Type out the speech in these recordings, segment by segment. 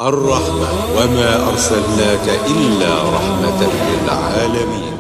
الرحمة وما أرسلناك إلا رحمة للعالمين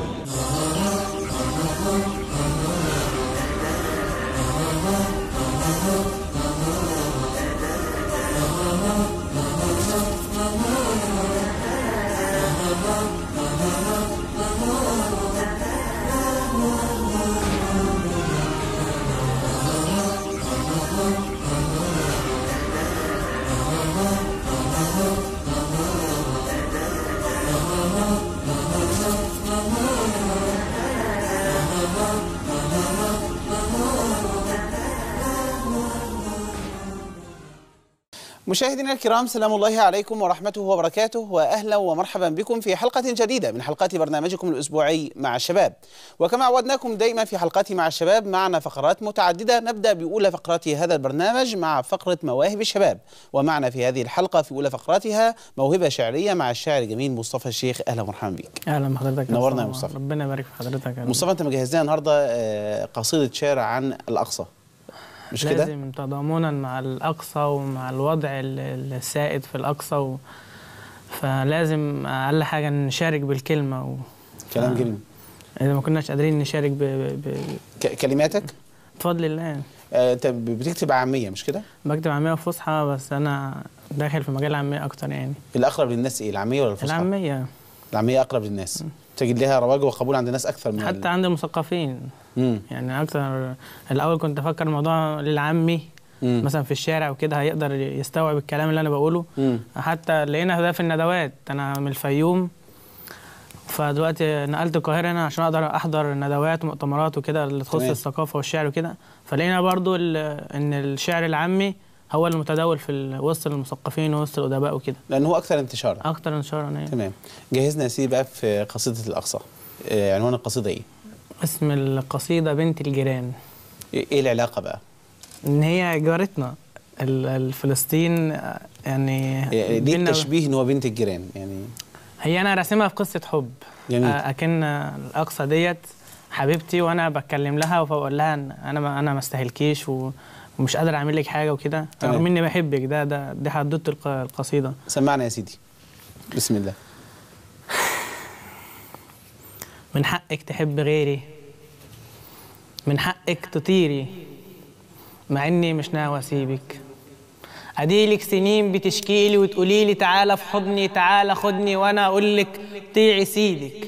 مشاهدينا الكرام سلام الله عليكم ورحمته وبركاته واهلا ومرحبا بكم في حلقه جديده من حلقات برنامجكم الاسبوعي مع الشباب وكما عودناكم دائما في حلقات مع الشباب معنا فقرات متعدده نبدا باولى فقرات هذا البرنامج مع فقره مواهب الشباب ومعنا في هذه الحلقه في اولى فقراتها موهبه شعريه مع الشاعر الجميل مصطفى الشيخ اهلا ومرحبا بك اهلا بحضرتك يا نورنا يا مصطفى. مصطفى. ربنا يبارك في حضرتك يا رب. مصطفى انت مجهز لنا النهارده آه، قصيده شعر عن الاقصى مش كده لازم تضامنا مع الاقصى ومع الوضع ال- السائد في الاقصى و... فلازم اقل حاجه نشارك بالكلمه و... كلام جميل اذا ما كناش قادرين نشارك ب... ب... ب... ك- كلماتك بفضل الله آه، انت بتكتب عاميه مش كده بكتب عاميه فصحى بس انا داخل في مجال العاميه اكتر يعني الاقرب للناس ايه العاميه ولا الفصحى العاميه العاميه اقرب للناس تجد لها رواج وقبول عند الناس اكثر من حتى عند المثقفين مم. يعني اكتر الاول كنت افكر الموضوع للعامي مم. مثلا في الشارع وكده هيقدر يستوعب الكلام اللي انا بقوله مم. حتى لقينا ده في الندوات انا من الفيوم فدلوقتي نقلت القاهره هنا عشان اقدر احضر ندوات ومؤتمرات وكده اللي تخص تمام. الثقافه والشعر وكده فلقينا برضو ال- ان الشعر العامي هو المتداول في ال- وسط المثقفين ووسط الادباء وكده لانه هو اكثر انتشارا اكتر انتشارا يعني تمام جهزنا يا سيدي بقى في قصيده الاقصى آه، عنوان القصيده ايه اسم القصيده بنت الجيران ايه إيه العلاقه بقى ان هي جارتنا ال- الفلسطين آه، يعني يعني ليه بينا- التشبيه ان هو بنت الجيران يعني هي انا راسمها في قصه حب جميل. آه، اكن الاقصى ديت حبيبتي وانا بتكلم لها فبقول لها إن انا ما انا ما استاهلكيش و- ومش قادر اعمل لك حاجه وكده تمام. رغم اني بحبك ده ده دي حدوته الق- القصيده سمعنا يا سيدي بسم الله من حقك تحب غيري من حقك تطيري مع اني مش ناوي اسيبك اديلك سنين بتشكيلي وتقولي لي تعالى في حضني تعالى خدني وانا اقول لك طيعي سيدك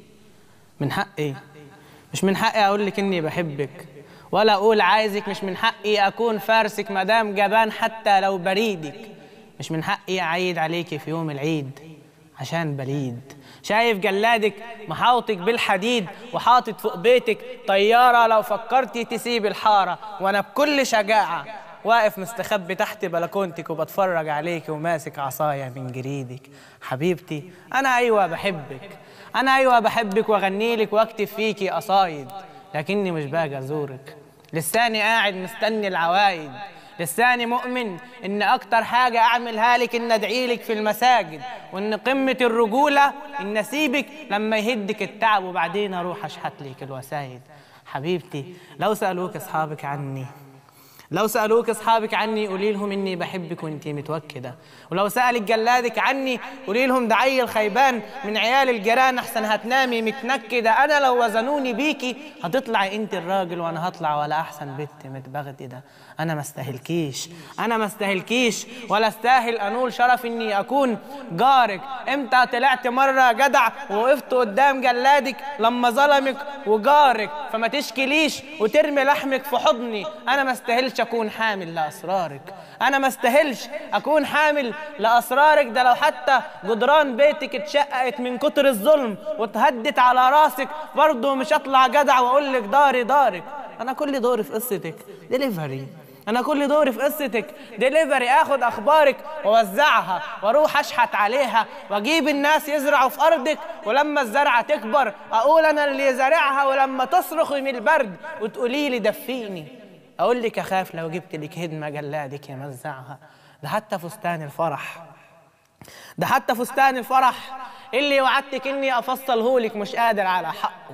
من حقي مش من حقي اقول لك اني بحبك ولا اقول عايزك مش من حقي اكون فارسك مدام جبان حتى لو بريدك مش من حقي اعيد عليكي في يوم العيد عشان بليد شايف جلادك محاوطك بالحديد وحاطط فوق بيتك طيارة لو فكرتي تسيب الحارة وانا بكل شجاعة واقف مستخبي تحت بلكونتك وبتفرج عليك وماسك عصاية من جريدك حبيبتي انا ايوه بحبك انا ايوه بحبك واغني لك واكتب فيكي قصايد لكني مش باجي ازورك لساني قاعد مستني العوايد لساني مؤمن ان اكتر حاجه اعملها لك ان ادعي لك في المساجد وان قمه الرجوله ان اسيبك لما يهدك التعب وبعدين اروح اشحت لك الوسايد حبيبتي لو سالوك اصحابك عني لو سألوك أصحابك عني قولي لهم إني بحبك وإنتي متوكدة ولو سألك جلادك عني قولي لهم ده عيل خيبان من عيال الجيران أحسن هتنامي متنكدة أنا لو وزنوني بيكي هتطلعي أنت الراجل وأنا هطلع ولا أحسن بنت متبغددة أنا ما استاهلكيش أنا ما استاهلكيش ولا استاهل أنول شرف إني أكون جارك إمتى طلعت مرة جدع ووقفت قدام جلادك لما ظلمك وجارك فما تشكيليش وترمي لحمك في حضني أنا ما استاهلش أكون حامل لأسرارك أنا ما استاهلش أكون حامل لأسرارك ده لو حتى جدران بيتك اتشققت من كتر الظلم واتهدت على راسك برضه مش هطلع جدع وأقول لك داري دارك أنا كل دوري في قصتك ديليفري انا كل دوري في قصتك ديليفري اخد اخبارك واوزعها واروح اشحت عليها واجيب الناس يزرعوا في ارضك ولما الزرعه تكبر اقول انا اللي زارعها ولما تصرخي من البرد وتقولي لي دفيني اقول لك اخاف لو جبت لك هدمه جلادك يمزعها ده حتى فستان الفرح ده حتى فستان الفرح اللي وعدتك اني افصله لك مش قادر على حقه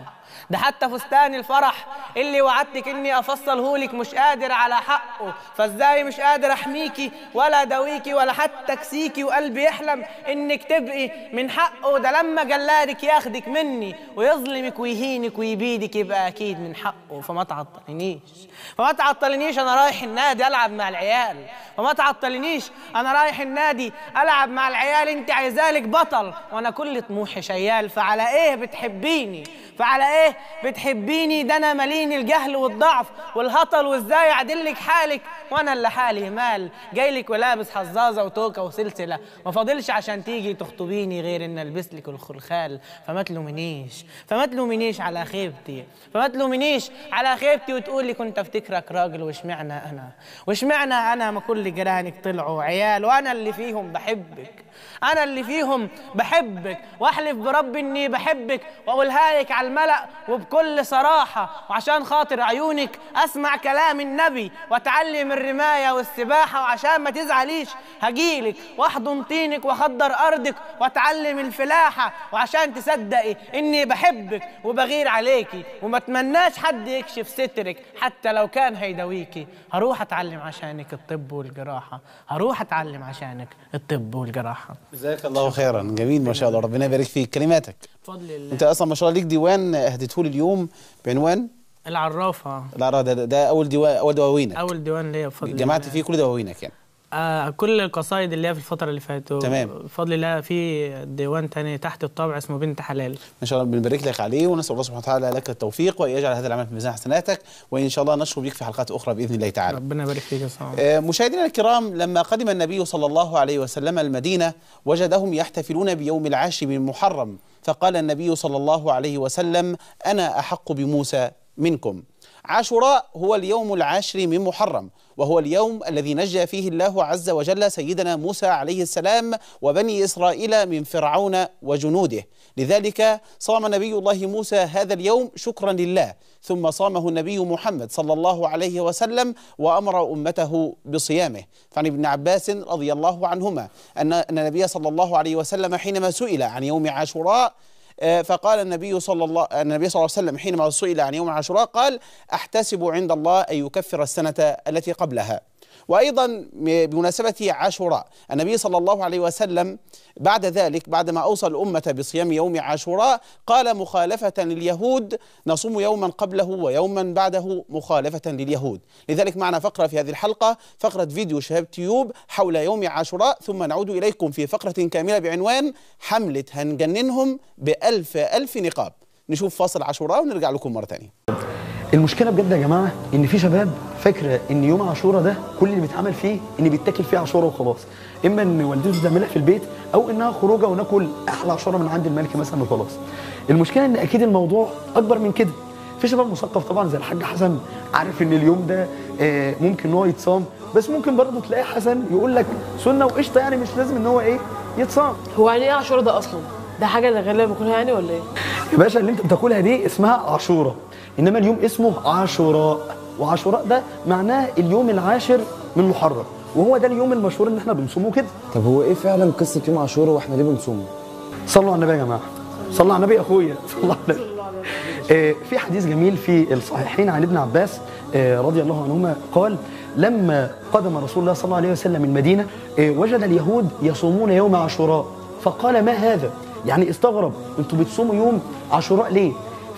ده حتى فستان الفرح اللي وعدتك اني افصله لك مش قادر على حقه فازاي مش قادر احميكي ولا اداويكي ولا حتى اكسيكي وقلبي يحلم انك تبقي من حقه ده لما جلادك ياخدك مني ويظلمك ويهينك ويبيدك يبقى اكيد من حقه فما تعطلنيش فما تعطلنيش انا رايح النادي العب مع العيال فما تعطلنيش انا رايح النادي العب مع العيال انت عايزالك بطل وانا كل طموحي شيال فعلى ايه بتحبيني فعلى ايه بتحبيني ده انا مليني الجهل والضعف والهطل وازاي اعدلك حالك وانا اللي حالي مال جايلك ولابس حزازه وتوكه وسلسله ما فاضلش عشان تيجي تخطبيني غير ان البس لك الخلخال فما تلومنيش فما تلومنيش على خيبتي فما تلومنيش على خيبتي وتقولي كنت افتكرك راجل واشمعنى انا واشمعنى انا ما كل جيرانك طلعوا عيال وانا اللي فيهم بحبك انا اللي فيهم بحبك واحلف بربي اني بحبك واقولها لك على الملأ وبكل صراحة وعشان خاطر عيونك اسمع كلام النبي واتعلم الرماية والسباحة وعشان ما تزعليش هجيلك واحضن طينك واخضر ارضك واتعلم الفلاحة وعشان تصدقي اني بحبك وبغير عليكي وما اتمناش حد يكشف سترك حتى لو كان هيداويكي هروح اتعلم عشانك الطب والجراحة هروح اتعلم عشانك الطب والجراحة جزاك الله خيرا جميل ما شاء الله ربنا يبارك فيك كلماتك بفضل الله انت اصلا ما شاء الله ليك ديوان اهديته لي اليوم بعنوان العرافة لا ده, ده, ده اول ديوان اول دواوينك اول ديوان ليا بفضل جمعت الله. فيه كل دواوينك يعني آه كل القصايد اللي هي في الفترة اللي فاتت تمام. بفضل الله في ديوان تاني تحت الطابع اسمه بنت حلال ان شاء الله بنبارك لك عليه ونسال الله سبحانه وتعالى لك التوفيق وان يجعل هذا العمل في ميزان حسناتك وان شاء الله نشكر بك في حلقات اخرى باذن الله تعالى ربنا يبارك فيك يا صاحبي آه، مشاهدينا الكرام لما قدم النبي صلى الله عليه وسلم المدينة وجدهم يحتفلون بيوم العاشر من محرم فقال النبي صلى الله عليه وسلم أنا أحق بموسى منكم عاشوراء هو اليوم العاشر من محرم وهو اليوم الذي نجى فيه الله عز وجل سيدنا موسى عليه السلام وبني إسرائيل من فرعون وجنوده لذلك صام نبي الله موسى هذا اليوم شكرا لله ثم صامه النبي محمد صلى الله عليه وسلم وأمر أمته بصيامه فعن ابن عباس رضي الله عنهما أن أن النبي صلى الله عليه وسلم حينما سئل عن يوم عاشوراء آه، فقال النبي صلى الله النبي صلى الله عليه وسلم حينما سئل عن يوم عاشوراء قال احتسب عند الله ان يكفر السنه التي قبلها وايضا م- بمناسبه عاشوراء النبي صلى الله عليه وسلم بعد ذلك بعدما اوصى الامه بصيام يوم عاشوراء قال مخالفه لليهود نصوم يوما قبله ويوما بعده مخالفه لليهود لذلك معنا فقره في هذه الحلقه فقره فيديو شهاب تيوب حول يوم عاشوراء ثم نعود اليكم في فقره كامله بعنوان حمله هنجننهم بألف ألف نقاب نشوف فاصل عاشوراء ونرجع لكم مره ثانيه المشكله بجد يا جماعه ان في شباب فاكره ان يوم عاشوراء ده كل اللي بيتعمل فيه ان بيتاكل فيه عاشوراء وخلاص اما ان والدته تعملها في البيت او انها خروجه وناكل احلى عاشوراء من عند الملك مثلا وخلاص المشكله ان اكيد الموضوع اكبر من كده في شباب مثقف طبعا زي الحاج حسن عارف ان اليوم ده آه، ممكن ان هو يتصام بس ممكن برضه تلاقي حسن يقول لك سنه وقشطه يعني مش لازم ان هو ايه يتصام هو يعني ايه عاشوراء ده اصلا؟ ده حاجه اللي غالبا باكلها يعني ولا ايه؟ يا باشا اللي انت بتاكلها دي اسمها عاشوراء انما اليوم اسمه عاشوراء وعاشوراء ده معناه اليوم العاشر من محرم وهو ده اليوم المشهور اللي احنا بنصومه كده طب هو ايه فعلا قصه يوم عاشوراء واحنا ليه بنصومه؟ صلوا على النبي يا جماعه صلوا على النبي يا اخويا صلوا على النبي آه، في حديث جميل في الصحيحين عن ابن عباس آه، رضي الله عنهما قال لما قدم رسول الله صلى الله عليه وسلم المدينه آه، وجد اليهود يصومون يوم عاشوراء فقال ما هذا؟ يعني استغرب انتوا بتصوموا يوم عاشوراء ليه؟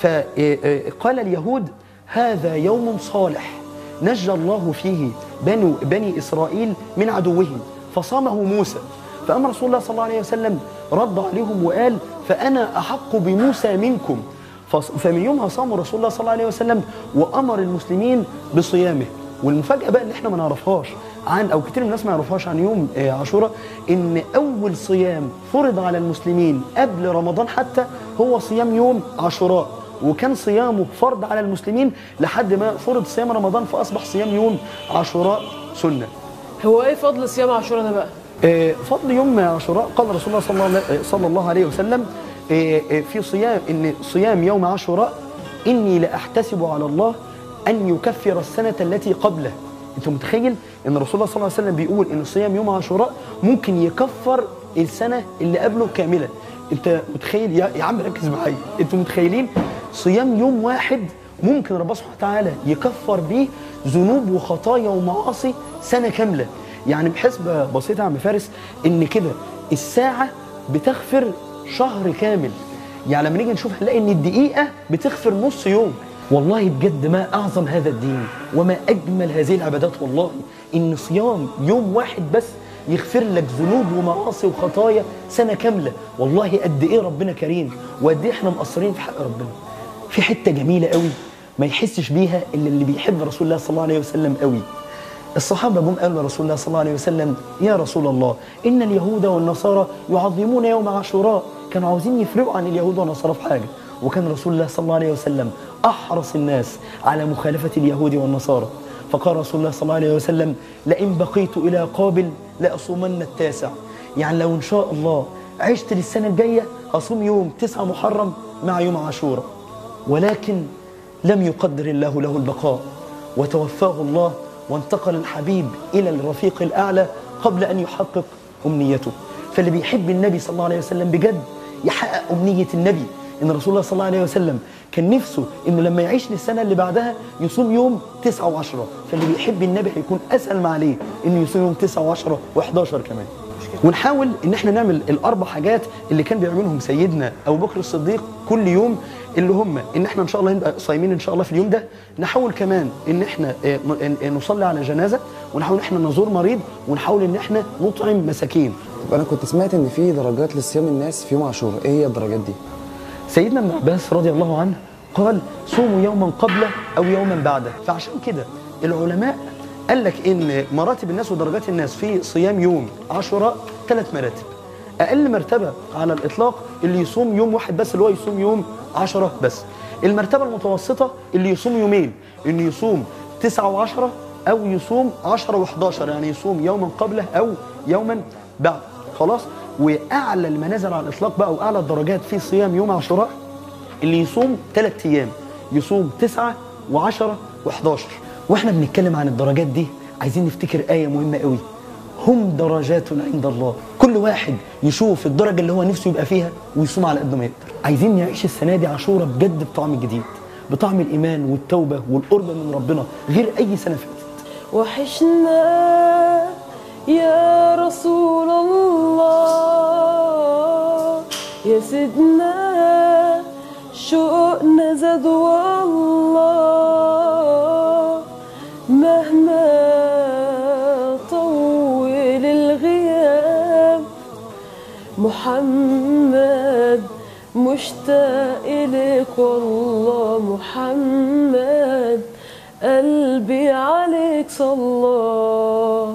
فقال اليهود هذا يوم صالح نجى الله فيه بنو بني اسرائيل من عدوهم فصامه موسى فأما رسول الله صلى الله عليه وسلم رد عليهم وقال فأنا أحق بموسى منكم فص- فمن يومها صام رسول الله صلى الله عليه وسلم وأمر المسلمين بصيامه والمفاجأة بقى اللي احنا ما نعرفهاش عن أو كتير من الناس ما يعرفهاش عن يوم آه، عاشوراء إن أول صيام فرض على المسلمين قبل رمضان حتى هو صيام يوم عاشوراء وكان صيامه فرض على المسلمين لحد ما فرض صيام رمضان فأصبح صيام يوم عاشوراء سنة هو ايه فضل صيام عاشوراء ده بقى؟ آه، فضل يوم عاشوراء قال رسول الله صلى الله عليه- صلى الله عليه وسلم آه، آه، في صيام ان صيام يوم عاشوراء اني لاحتسب على الله ان يكفر السنه التي قبله انت متخيل ان رسول الله صلى الله عليه وسلم بيقول ان صيام يوم عاشوراء ممكن يكفر السنه اللي قبله كامله انت متخيل يا, يا عم ركز معايا انتوا متخيلين صيام يوم واحد ممكن ربنا سبحانه وتعالى يكفر بيه ذنوب وخطايا ومعاصي سنه كامله يعني بحسبه بسيطه يا عم فارس ان كده الساعه بتغفر شهر كامل يعني لما نيجي نشوف هنلاقي ان الدقيقه بتغفر نص يوم والله بجد ما اعظم هذا الدين وما اجمل هذه العبادات والله ان صيام يوم واحد بس يغفر لك ذنوب ومعاصي وخطايا سنه كامله والله قد ايه ربنا كريم وقد ايه احنا مقصرين في حق ربنا في حته جميله قوي ما يحسش بيها الا اللي بيحب رسول الله صلى الله عليه وسلم قوي الصحابة جم قالوا لرسول الله صلى الله عليه وسلم يا رسول الله إن اليهود والنصارى يعظمون يوم عاشوراء كانوا عاوزين يفرقوا عن اليهود والنصارى في حاجة وكان رسول الله صلى الله عليه وسلم أحرص الناس على مخالفة اليهود والنصارى فقال رسول الله صلى الله عليه وسلم لئن بقيت إلى قابل لأصومن التاسع يعني لو إن شاء الله عشت للسنة الجاية أصوم يوم تسعة محرم مع يوم عاشوراء ولكن لم يقدر الله له البقاء وتوفاه الله وانتقل الحبيب إلى الرفيق الأعلى قبل أن يحقق أمنيته فاللي بيحب النبي صلى الله عليه وسلم بجد يحقق أمنية النبي إن رسول الله صلى الله عليه وسلم كان نفسه إنه لما يعيش للسنة اللي بعدها يصوم يوم 9 و10 فاللي بيحب النبي هيكون أسهل ما عليه إنه يصوم يوم 9 و10 و11 كمان ونحاول ان احنا نعمل الاربع حاجات اللي كان بيعملهم سيدنا ابو بكر الصديق كل يوم اللي هم ان احنا ان شاء الله نبقى صايمين ان شاء الله في اليوم ده نحاول كمان ان احنا آه، ن- آه، نصلي على جنازه ونحاول ان احنا نزور مريض ونحاول ان احنا نطعم مساكين طب انا كنت سمعت ان في درجات لصيام الناس في يوم عاشوراء ايه هي الدرجات دي سيدنا ابن عباس رضي الله عنه قال صوموا يوما قبله او يوما بعده فعشان كده العلماء قال لك ان مراتب الناس ودرجات الناس في صيام يوم عاشوراء ثلاث مراتب اقل مرتبه على الاطلاق اللي يصوم يوم واحد بس اللي هو يصوم يوم عشرة بس المرتبه المتوسطه اللي يصوم يومين انه يصوم تسعة وعشرة او يصوم عشرة وحداشر يعني يصوم يوما قبله او يوما بعد خلاص واعلى المنازل على الاطلاق بقى واعلى الدرجات في صيام يوم عاشوراء اللي يصوم ثلاث ايام يصوم تسعة وعشرة وحداشر واحنا بنتكلم عن الدرجات دي عايزين نفتكر آية مهمة قوي هم درجات عند الله كل واحد يشوف الدرجة اللي هو نفسه يبقى فيها ويصوم على قد ما يقدر عايزين نعيش السنة دي عاشوراء بجد بطعم جديد بطعم الإيمان والتوبة والقرب من ربنا غير أي سنة فاتت وحشنا يا رسول الله يا سيدنا شوقنا زاد والله مهما طول الغياب محمد مشتاق إليك والله محمد قلبي عليك صلى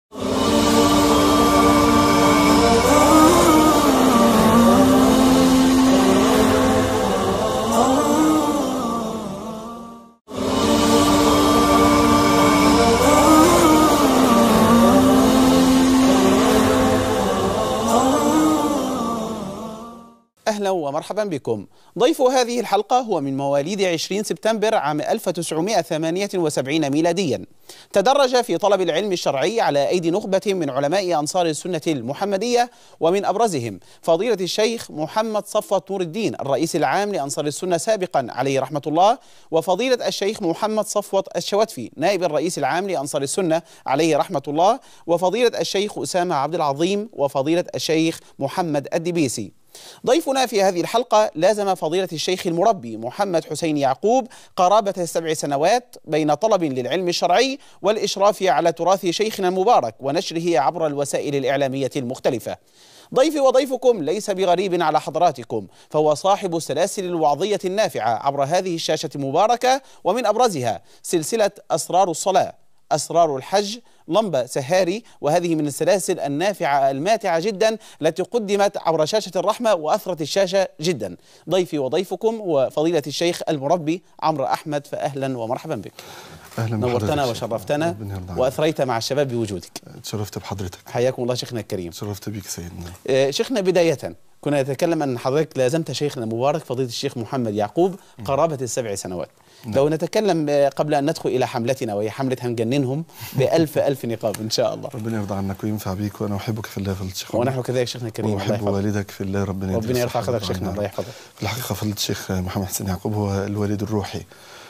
أهلا ومرحبا بكم ضيف هذه الحلقة هو من مواليد 20 سبتمبر عام 1978 ميلاديا تدرج في طلب العلم الشرعي على أيدي نخبة من علماء أنصار السنة المحمدية ومن أبرزهم فضيلة الشيخ محمد صفوة نور الدين الرئيس العام لأنصار السنة سابقا عليه رحمة الله وفضيلة الشيخ محمد صفوة الشواتفي نائب الرئيس العام لأنصار السنة عليه رحمة الله وفضيلة الشيخ أسامة عبد العظيم وفضيلة الشيخ محمد الدبيسي ضيفنا في هذه الحلقة لازم فضيلة الشيخ المربي محمد حسين يعقوب قرابة السبع سنوات بين طلب للعلم الشرعي والإشراف على تراث شيخنا المبارك ونشره عبر الوسائل الإعلامية المختلفة ضيفي وضيفكم ليس بغريب على حضراتكم فهو صاحب السلاسل الوعظية النافعة عبر هذه الشاشة المباركة ومن أبرزها سلسلة أسرار الصلاة أسرار الحج لمبة سهاري وهذه من السلاسل النافعة الماتعة جدا التي قدمت عبر شاشة الرحمة وأثرت الشاشة جدا ضيفي وضيفكم وفضيلة الشيخ المربي عمرو أحمد فأهلا ومرحبا بك اهلا نورتنا بحضرتك. وشرفتنا ربنا يرضى عنك. وأثريت مع الشباب بوجودك اتشرفت بحضرتك حياكم الله شيخنا الكريم اتشرفت بيك سيدنا آه، شيخنا بداية كنا نتكلم أن حضرتك لازمت شيخنا المبارك فضيلة الشيخ محمد يعقوب قرابة السبع سنوات لو نتكلم آه، قبل أن ندخل إلى حملتنا وهي حملة هنجننهم بألف ألف نقاب إن شاء الله ربنا يرضى عنك وينفع بيك وانا احبك في الله فضيله الشيخ ونحن كذلك شيخنا الكريم الله واحب يحفظك والدك في الله ربنا يديله ربنا يرفع الصحة قدرك شيخنا والعافية. الله يحفظك في الحقيقه فضيله الشيخ محمد حسين يعقوب هو الوالد الروحي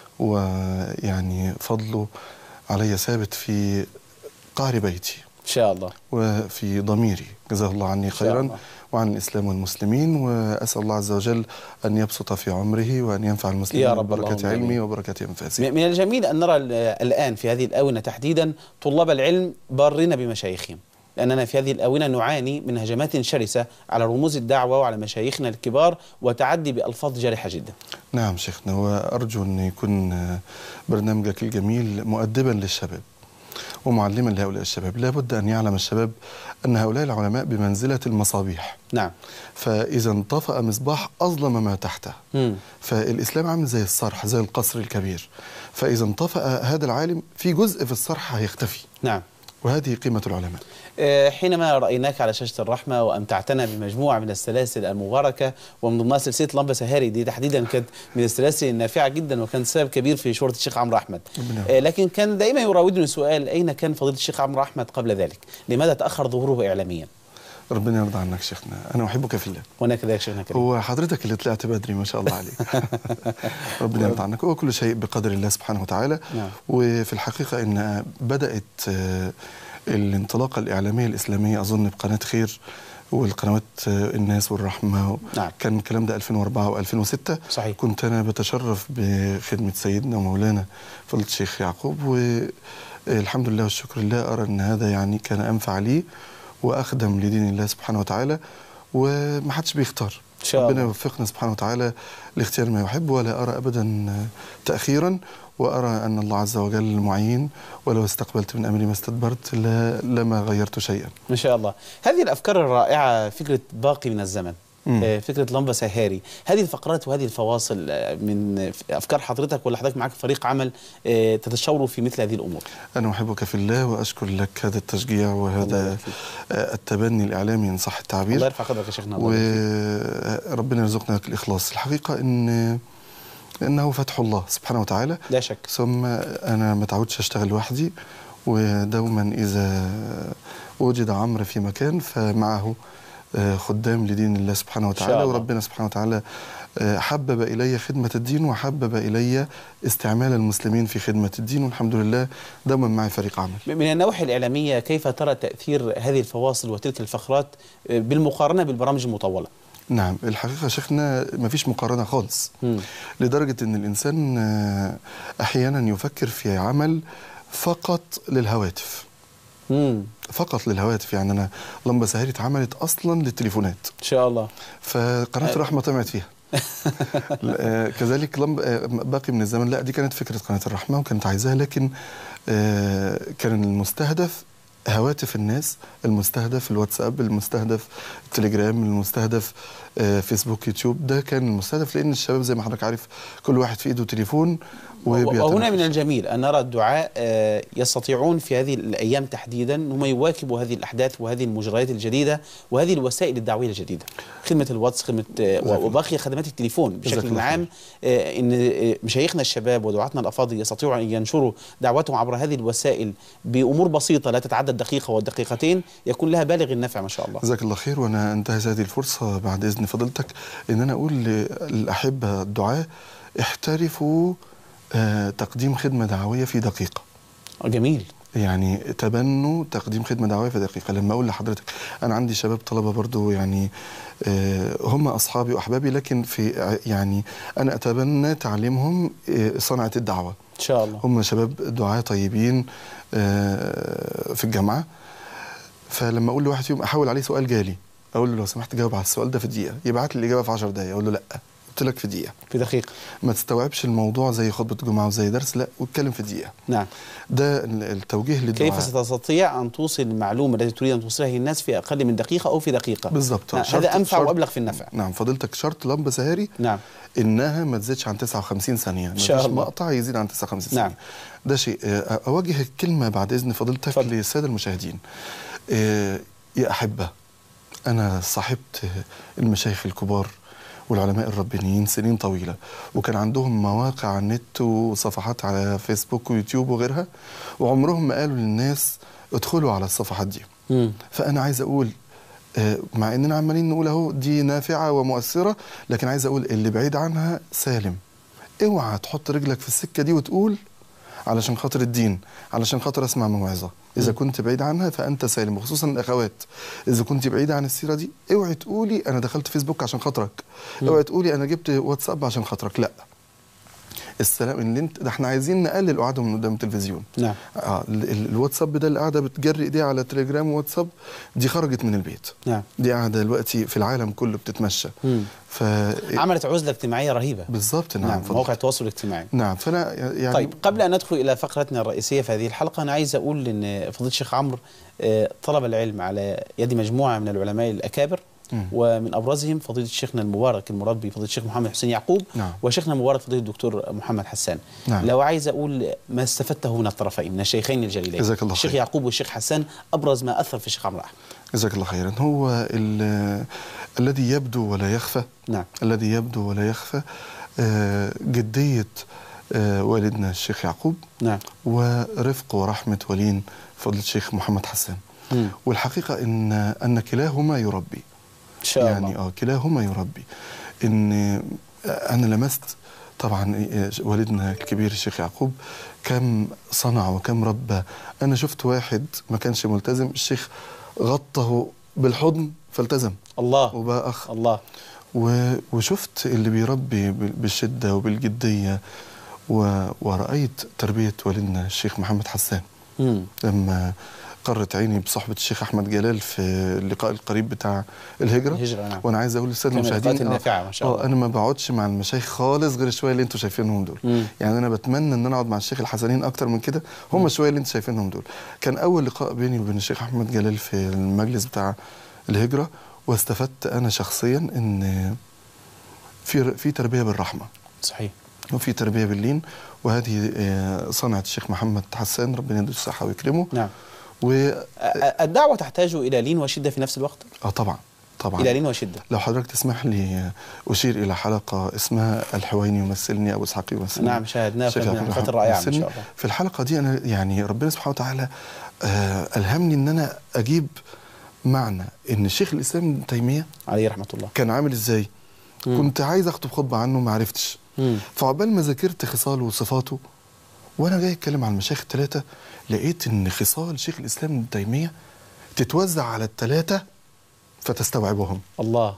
ويعني فضله علي ثابت في قعر بيتي إن شاء الله وفي ضميري جزاه الله عني شاء خيرا الله. وعن الإسلام والمسلمين وأسأل الله عز وجل أن يبسط في عمره وأن ينفع المسلمين يا رب، اللهم ببركة آمين. علمي وبركة أنفاسي م- من الجميل أن نرى ال- الآن في هذه الآونة تحديدا طلاب العلم بارين بمشايخهم لأننا في هذه الآونة نعاني من هجمات شرسة على رموز الدعوة وعلى مشايخنا الكبار وتعدي بألفاظ جارحة جدا نعم شيخنا وأرجو أن يكون آه، برنامجك الجميل مؤدبا للشباب ومعلما لهؤلاء الشباب لا بد أن يعلم الشباب أن هؤلاء العلماء بمنزلة المصابيح نعم فإذا انطفأ مصباح أظلم ما تحته مم. فالإسلام عامل زي الصرح زي القصر الكبير فإذا انطفأ هذا العالم في جزء في الصرح هيختفي نعم وهذه قيمة العلماء آه، حينما رأيناك على شاشة الرحمة وأمتعتنا بمجموعة من السلاسل المباركة ومن ضمنها سلسلة لمبة سهاري دي تحديدا كانت من السلاسل النافعة جدا وكان سبب كبير في شهرة الشيخ عمرو أحمد ربنا آه، لكن كان دائما يراودني سؤال أين كان فضيلة الشيخ عمرو أحمد قبل ذلك لماذا تأخر ظهوره إعلاميا ربنا يرضى عنك شيخنا أنا أحبك في الله وأنا كذلك شيخنا كريم هو حضرتك اللي طلعت بدري ما شاء الله عليك ربنا يرضى عنك هو كل شيء بقدر الله سبحانه وتعالى نعم. وفي الحقيقة أن بدأت آه، الانطلاقة الإعلامية الإسلامية أظن بقناة خير والقنوات آه، الناس والرحمة نعم. كان الكلام ده 2004 و2006 صحيح. كنت أنا بتشرف بخدمة سيدنا ومولانا فضيلة الشيخ يعقوب والحمد لله والشكر لله أرى أن هذا يعني كان أنفع لي وأخدم لدين الله سبحانه وتعالى وما حدش بيختار إن شاء ربنا الله. يوفقنا سبحانه وتعالى لاختيار ما يحب ولا أرى أبدا تأخيرا وأرى أن الله عز وجل معين ولو استقبلت من أمري ما استدبرت لا لما غيرت شيئا ما شاء الله هذه الأفكار الرائعة فكرة باقي من الزمن مم. آه، فكرة لمبة سهاري هذه الفقرات وهذه الفواصل آه، من أفكار حضرتك ولا حضرتك معك فريق عمل آه، تتشاوروا في مثل هذه الأمور أنا أحبك في الله وأشكر لك هذا التشجيع الله وهذا يبارك فيك. آه، التبني الإعلامي إن صح الله التعبير يرفع قدرك يا شيخنا الله يبارك فيك. وربنا يرزقنا الإخلاص الحقيقة إن إنه فتح الله سبحانه وتعالى لا شك ثم أنا ما تعودش أشتغل لوحدي ودوما إذا وجد عمرو في مكان فمعه آه، خدام لدين الله سبحانه شاء وتعالى الله. وربنا سبحانه وتعالى آه، حبب إلي خدمة الدين وحبب إلي استعمال المسلمين في خدمة الدين والحمد لله دوما معي فريق عمل من النواحي الإعلامية كيف ترى تأثير هذه الفواصل وتلك الفقرات آه، بالمقارنة بالبرامج المطولة نعم الحقيقة شيخنا ما فيش مقارنة خالص مم. لدرجة أن الإنسان آه، أحيانا يفكر في عمل فقط للهواتف مم. فقط للهواتف يعني أنا لمبة سهري اتعملت أصلا للتليفونات إن شاء الله فقناة الرحمة طمعت فيها آه، كذلك لمب آه، باقي من الزمن لا دي كانت فكرة قناة الرحمة وكانت عايزاها لكن آه، كان المستهدف هواتف الناس المستهدف الواتساب المستهدف التليجرام المستهدف آه، فيسبوك يوتيوب ده كان المستهدف لان الشباب زي ما حضرتك عارف كل واحد في ايده تليفون وهنا وبيتناقش. من الجميل أن نرى الدعاء آه، يستطيعون في هذه الأيام تحديدا هم يواكبوا هذه الأحداث وهذه المجريات الجديدة وهذه الوسائل الدعوية الجديدة خدمة الواتس خدمة آه، الله. وباقي خدمات التليفون جزاك بشكل الله عام آه، إن آه، مشايخنا الشباب ودعاتنا الأفاضل يستطيعوا أن ينشروا دعوتهم عبر هذه الوسائل بأمور بسيطة لا تتعدى الدقيقة والدقيقتين يكون لها بالغ النفع ما شاء الله جزاك الله خير وانا انتهز هذه الفرصه بعد اذن فضيلتك ان انا اقول للاحبه الدعاه احترفوا آه، تقديم خدمه دعويه في دقيقه جميل يعني تبنوا تقديم خدمه دعويه في دقيقه لما اقول لحضرتك انا عندي شباب طلبه برضو يعني آه، هم اصحابي واحبابي لكن في ع- يعني انا اتبنى تعليمهم آه، صنعه الدعوه إن شاء الله هم شباب دعاة طيبين آه، في الجامعة فلما أقول لواحد فيهم أحاول عليه سؤال جالي أقول له لو سمحت جاوب على السؤال ده في دقيقة يبعت لي الإجابة في 10 دقايق أقول له لأ قلت لك في دقيقة في دقيقة ما تستوعبش الموضوع زي خطبة جمعة وزي درس لا واتكلم في دقيقة نعم ده ال- التوجيه للدعاء كيف ستستطيع أن توصل المعلومة التي تريد أن توصلها للناس في أقل من دقيقة أو في دقيقة بالظبط نعم، شرط- هذا أنفع شرط- وأبلغ في النفع نعم فضيلتك شرط لمبة سهاري نعم انها ما تزيدش عن 59 ثانيه إن شاء مفيش الله. مقطع يزيد عن 59 نعم. ثانيه ده شيء آه، اوجه الكلمه بعد اذن فضيلتك اتفضل. للساده المشاهدين آه، يا احبه انا صاحبت المشايخ الكبار والعلماء الربانيين سنين طويله وكان عندهم مواقع على النت وصفحات على فيسبوك ويوتيوب وغيرها وعمرهم ما قالوا للناس ادخلوا على الصفحات دي مم. فانا عايز اقول آه، مع اننا عمالين نقول اهو دي نافعه ومؤثره لكن عايز اقول اللي بعيد عنها سالم اوعى تحط رجلك في السكه دي وتقول علشان خاطر الدين علشان خاطر اسمع موعظه اذا كنت بعيد عنها فانت سالم وخصوصا الاخوات اذا كنت بعيده عن السيره دي اوعي تقولي انا دخلت فيسبوك عشان خاطرك اوعي تقولي انا جبت واتساب عشان خاطرك لا السلام اللي انت ده احنا عايزين نقلل قعدهم من قدام التلفزيون نعم اه ال- ال- الواتساب ده اللي قاعده بتجري ايديها على تليجرام وواتساب دي خرجت من البيت نعم دي قاعده دلوقتي في العالم كله بتتمشى مم. ف عملت عزله اجتماعيه رهيبه بالظبط نعم, نعم فضل. مواقع التواصل الاجتماعي نعم فانا يعني طيب قبل ان ندخل الى فقرتنا الرئيسيه في هذه الحلقه انا عايز اقول ان فضيله الشيخ عمرو آه، طلب العلم على يد مجموعه من العلماء الاكابر مم. ومن ابرزهم فضيله شيخنا المبارك المربي فضيله الشيخ محمد حسين يعقوب نعم. وشيخنا المبارك فضيله الدكتور محمد حسان نعم. لو عايز اقول ما استفدته من الطرفين من الشيخين الجليلين جزاك الله الشيخ خير. يعقوب والشيخ حسان ابرز ما اثر في الشيخ عمرو احمد جزاك الله خيرا هو ال- الذي يبدو ولا يخفى نعم الذي يبدو ولا يخفى آه، جديه آه، والدنا الشيخ يعقوب نعم ورفق ورحمه ولين فضيله الشيخ محمد حسان مم. والحقيقه ان ان كلاهما يربي ان شاء يعني الله اه كلاهما يربي ان انا لمست طبعا والدنا الكبير الشيخ يعقوب كم صنع وكم ربى انا شفت واحد ما كانش ملتزم الشيخ غطه بالحضن فالتزم الله وبقى اخ الله و- وشفت اللي بيربي بال- بالشده وبالجديه و- ورأيت تربية والدنا الشيخ محمد حسان مم. لما قرت عيني بصحبة الشيخ أحمد جلال في اللقاء القريب بتاع الهجرة الهجرة، نعم. وأنا عايز أقول للسادة كان من المشاهدين اللقاءات النافعة ما شاء الله. آه أنا ما بقعدش مع المشايخ خالص غير الشوية اللي أنتوا شايفينهم دول مم. يعني أنا بتمنى إن أنا أقعد مع الشيخ الحسنين أكتر من كده هم الشوية اللي أنتوا شايفينهم دول كان أول لقاء بيني وبين الشيخ أحمد جلال في المجلس بتاع الهجرة واستفدت أنا شخصيا إن في في تربية بالرحمة صحيح وفي تربيه باللين وهذه آه، صنعه الشيخ محمد حسان ربنا يديله الصحه ويكرمه نعم و أ- أ- الدعوه تحتاج الى لين وشده في نفس الوقت اه طبعا طبعا الى لين وشده لو حضرتك تسمح لي آه، اشير الى حلقه اسمها الحويني يمثلني ابو اسحاق يمثلني نعم، شاهدناها الشيخ وكانت من عبد الحلقات الرحمن الرائعة ما يمثلني. شاء الله. في الحلقه دي انا يعني ربنا سبحانه وتعالى آه الهمني ان انا اجيب معنى ان الشيخ الاسلام ابن تيميه عليه رحمه الله كان عامل ازاي كنت عايز اخطب خطبه عنه ما عرفتش مم. فعقبال ما ذاكرت خصاله وصفاته وانا جاي اتكلم عن المشايخ الثلاثه لقيت ان خصال شيخ الاسلام ابن تيميه تتوزع على الثلاثه فتستوعبهم الله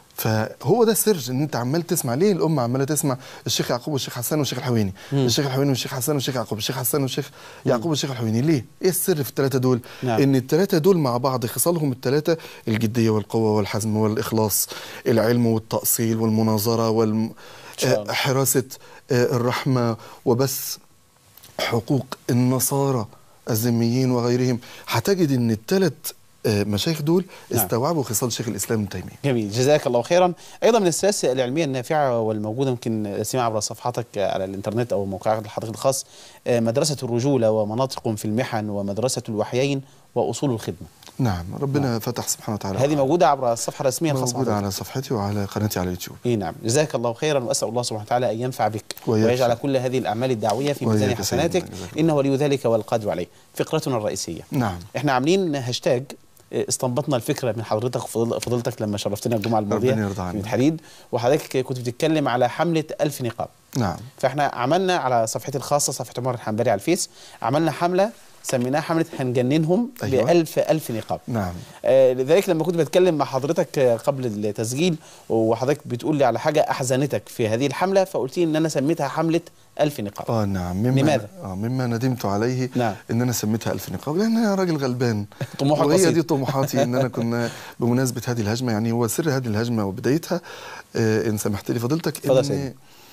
فهو ده السر ان انت عمال تسمع ليه الامه عماله تسمع الشيخ يعقوب والشيخ حسان والشيخ الحويني الشيخ الحويني والشيخ حسان والشيخ يعقوب الشيخ حسان والشيخ يعقوب والشيخ الحويني ليه ايه السر في الثلاثه دول نعم. ان الثلاثه دول مع بعض خصالهم الثلاثه الجديه والقوه والحزم والاخلاص العلم والتاصيل والمناظره والم... شاء الله. آه، حراسه آه، الرحمه وبس حقوق النصارى الذميين وغيرهم هتجد ان الثلاث مشايخ دول نعم. استوعبوا خصال شيخ الاسلام ابن تيميه جميل جزاك الله خيرا ايضا من السلاسل العلميه النافعه والموجوده يمكن سمع عبر صفحتك على الانترنت او موقعك الحضرتك الخاص آه، مدرسه الرجوله ومناطق في المحن ومدرسه الوحيين واصول الخدمه نعم ربنا فتح سبحانه وتعالى هذه موجوده عبر الصفحه الرسميه الخاصه موجودة بحضرتك. على صفحتي وعلى قناتي على اليوتيوب اي نعم جزاك الله خيرا واسال الله سبحانه وتعالى ان ينفع بك وإياك. ويجعل كل هذه الاعمال الدعويه في ميزان وإياك سيدنا، حسناتك جزاك الله. انه ولي ذلك والقادر عليه فقرتنا الرئيسيه نعم احنا عاملين هاشتاج اه، استنبطنا الفكره من حضرتك وفضل- فضيلتك لما شرفتنا الجمعه الماضيه ربنا يرضى عنك. في الحديد وحضرتك كنت بتتكلم على حمله ألف نقاب نعم فاحنا عملنا على صفحتي الخاصه صفحه عمر الحنبري على الفيس عملنا حمله سميناها حمله هنجننهم أيوة. بألف ألف نقاب نعم آه، لذلك لما كنت بتكلم مع حضرتك آه، قبل التسجيل وحضرتك بتقول لي على حاجه احزنتك في هذه الحمله فقلت لي ان انا سميتها حمله ألف نقاب اه نعم مما لماذا؟ اه مما ندمت عليه نعم. ان انا سميتها الف نقاب لان انا راجل غلبان طموحك وهي بسيط. دي طموحاتي ان انا كنا بمناسبه هذه الهجمه يعني هو سر هذه الهجمه وبدايتها آه ان سمحت لي فضيلتك اتفضل يا ان سيدي.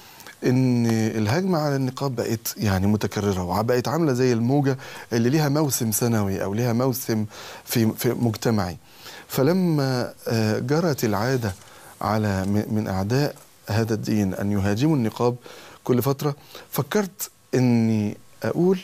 ان الهجمه على النقاب بقت يعني متكرره وبقت عامله زي الموجه اللي ليها موسم سنوي او ليها موسم في في مجتمعي فلما آه، جرت العاده على م- من اعداء هذا الدين ان يهاجموا النقاب كل فتره فكرت اني اقول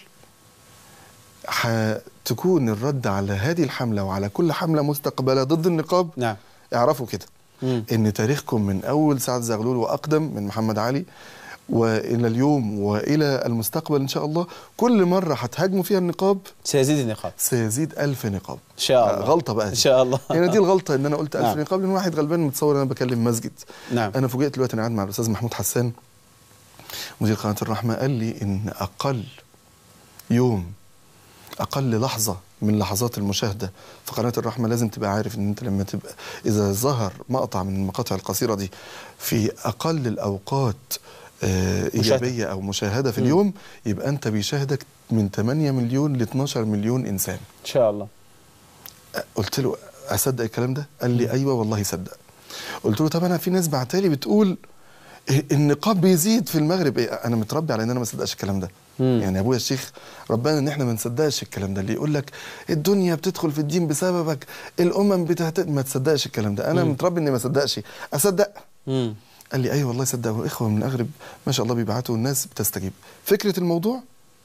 هتكون الرد على هذه الحمله وعلى كل حمله مستقبله ضد النقاب نعم اعرفوا كده ان تاريخكم من اول سعد زغلول واقدم من محمد علي والى اليوم والى المستقبل ان شاء الله كل مره هتهاجموا فيها النقاب سيزيد النقاب سيزيد ألف نقاب ان شاء الله آه، غلطه بقى ان دي. شاء الله يعني دي الغلطه ان انا قلت ألف نعم. نقاب لان واحد غلبان متصور انا بكلم مسجد نعم. انا فوجئت دلوقتي انا قاعد مع الاستاذ محمود حسان مدير قناه الرحمه قال لي ان اقل يوم اقل لحظه من لحظات المشاهده في قناه الرحمه لازم تبقى عارف ان انت لما تبقى اذا ظهر مقطع من المقاطع القصيره دي في اقل الاوقات آه مشاهدة. ايجابيه او مشاهده في اليوم يبقى انت بيشاهدك من 8 مليون ل 12 مليون انسان ان شاء الله قلت له اصدق الكلام ده قال لي ايوه والله صدق قلت له طب انا في ناس بعتالي بتقول إيه النقاب بيزيد في المغرب إيه انا متربي على ان انا ما اصدقش الكلام ده مم. يعني ابويا الشيخ ربنا ان احنا ما نصدقش الكلام ده اللي يقول لك الدنيا بتدخل في الدين بسببك الامم بتهت ما تصدقش الكلام ده انا متربي اني ما اصدقش اصدق مم. قال لي ايوه والله صدق واخوه من المغرب ما شاء الله بيبعتوا الناس بتستجيب فكره الموضوع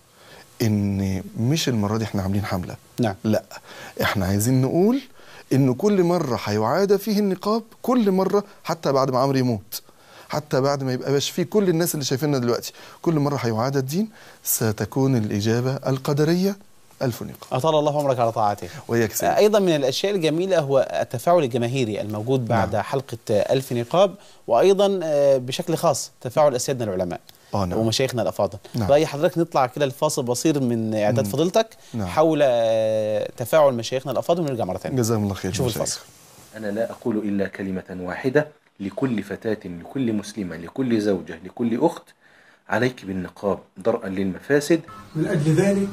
ان مش المره دي احنا عاملين حمله نعم لا احنا عايزين نقول ان كل مره هيعاد فيه النقاب كل مره حتى بعد ما عمرو يموت حتى بعد ما يبقى باش فيه كل الناس اللي شايفيننا دلوقتي كل مره هيعاد الدين ستكون الاجابه القدريه الف نقاب اطال الله عمرك على طاعته وياك سيدي. ايضا من الاشياء الجميله هو التفاعل الجماهيري الموجود بعد نعم. حلقه ألف نقاب وايضا آه، بشكل خاص تفاعل اسيادنا العلماء آه، نعم. ومشايخنا الافاضل نعم. راي حضرتك نطلع كده الفاصل بسيط من اعداد فضيلتك نعم. حول آه، تفاعل مشايخنا الافاضل ونرجع مره ثانيه جزاهم الله خير شوف مشايخ. الفاصل أنا لا أقول إلا كلمة واحدة لكل فتاة لكل مسلمة لكل زوجة لكل أخت عليك بالنقاب درءا للمفاسد من أجل ذلك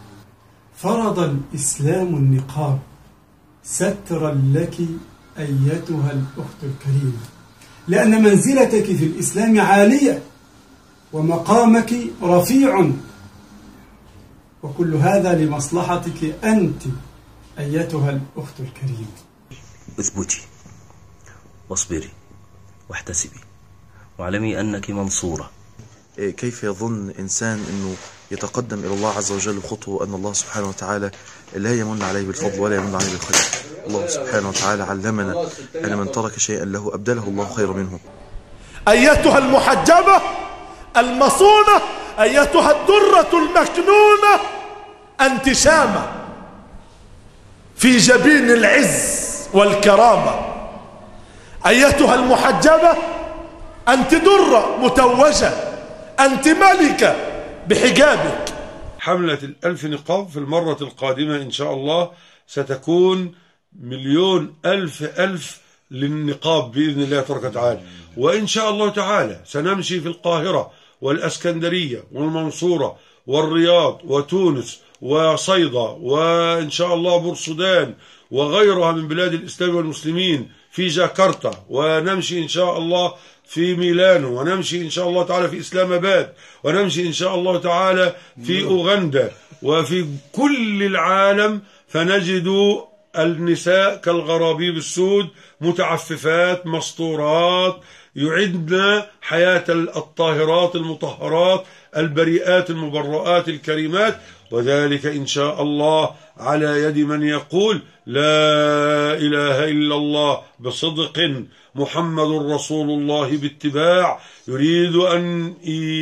فرض الإسلام النقاب سترا لك أيتها الأخت الكريمة لأن منزلتك في الإسلام عالية ومقامك رفيع وكل هذا لمصلحتك أنت أيتها الأخت الكريمة اثبتي واصبري واحتسبي واعلمي أنك منصورة كيف يظن إنسان أنه يتقدم إلى الله عز وجل خطوة أن الله سبحانه وتعالى لا يمن عليه بالفضل ولا يمن عليه بالخير الله سبحانه وتعالى علمنا أن من ترك شيئا له أبدله الله خيرا منه أيتها المحجبة المصونة أيتها الدرة المكنونة أنت شامة في جبين العز والكرامة أيتها المحجبة أنت درة متوجة أنت ملكة بحجابك حملة الألف نقاب في المرة القادمة إن شاء الله ستكون مليون ألف ألف للنقاب بإذن الله تبارك وتعالى وإن شاء الله تعالى سنمشي في القاهرة والأسكندرية والمنصورة والرياض وتونس وصيدا وإن شاء الله بورسودان وغيرها من بلاد الإسلام والمسلمين في جاكرتا ونمشي إن شاء الله في ميلانو ونمشي إن شاء الله تعالى في إسلام آباد ونمشي إن شاء الله تعالى في أوغندا وفي كل العالم فنجد النساء كالغرابيب السود متعففات مسطورات يعدن حياة الطاهرات المطهرات البريئات المبرؤات الكريمات وذلك إن شاء الله على يد من يقول لا إله إلا الله بصدق محمد رسول الله باتباع يريد أن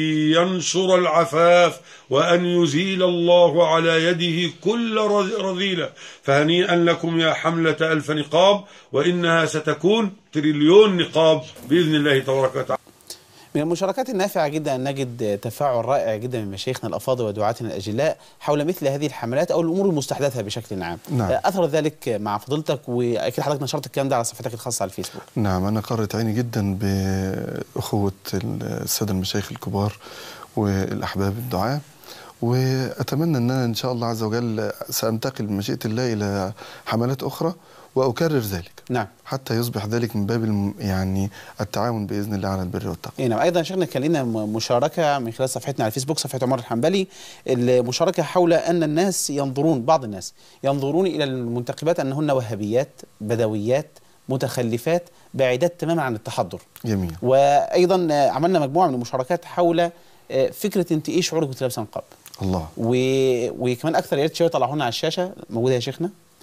ينشر العفاف وأن يزيل الله على يده كل رذيلة فهنيئا لكم يا حملة ألف نقاب وإنها ستكون تريليون نقاب بإذن الله تبارك وتعالى من المشاركات النافعة جدا أن نجد تفاعل رائع جدا من مشايخنا الأفاضل ودعاتنا الأجلاء حول مثل هذه الحملات أو الأمور المستحدثة بشكل عام نعم. أثر ذلك مع فضيلتك وأكيد حضرتك نشرت الكلام ده على صفحتك الخاصة على الفيسبوك نعم أنا قرت عيني جدا بأخوة السادة المشايخ الكبار والأحباب الدعاء وأتمنى أن أنا إن شاء الله عز وجل سأنتقل بمشيئة الله إلى حملات أخرى وأكرر ذلك نعم حتى يصبح ذلك من باب الم- يعني التعاون بإذن الله على البر والتقوى إيه نعم أيضا شيخنا كان لنا م- مشاركة من خلال صفحتنا على الفيسبوك صفحة عمر الحنبلي المشاركة حول أن الناس ينظرون بعض الناس ينظرون إلى المنتخبات أنهن وهابيات بدويات متخلفات بعيدات تماما عن التحضر جميل وايضا آه، عملنا مجموعه من المشاركات حول آه، فكره انت ايه شعورك وانت لابسه نقاب الله و... وكمان اكثر يا ريت شويه طلعوا لنا على الشاشه موجوده يا شيخنا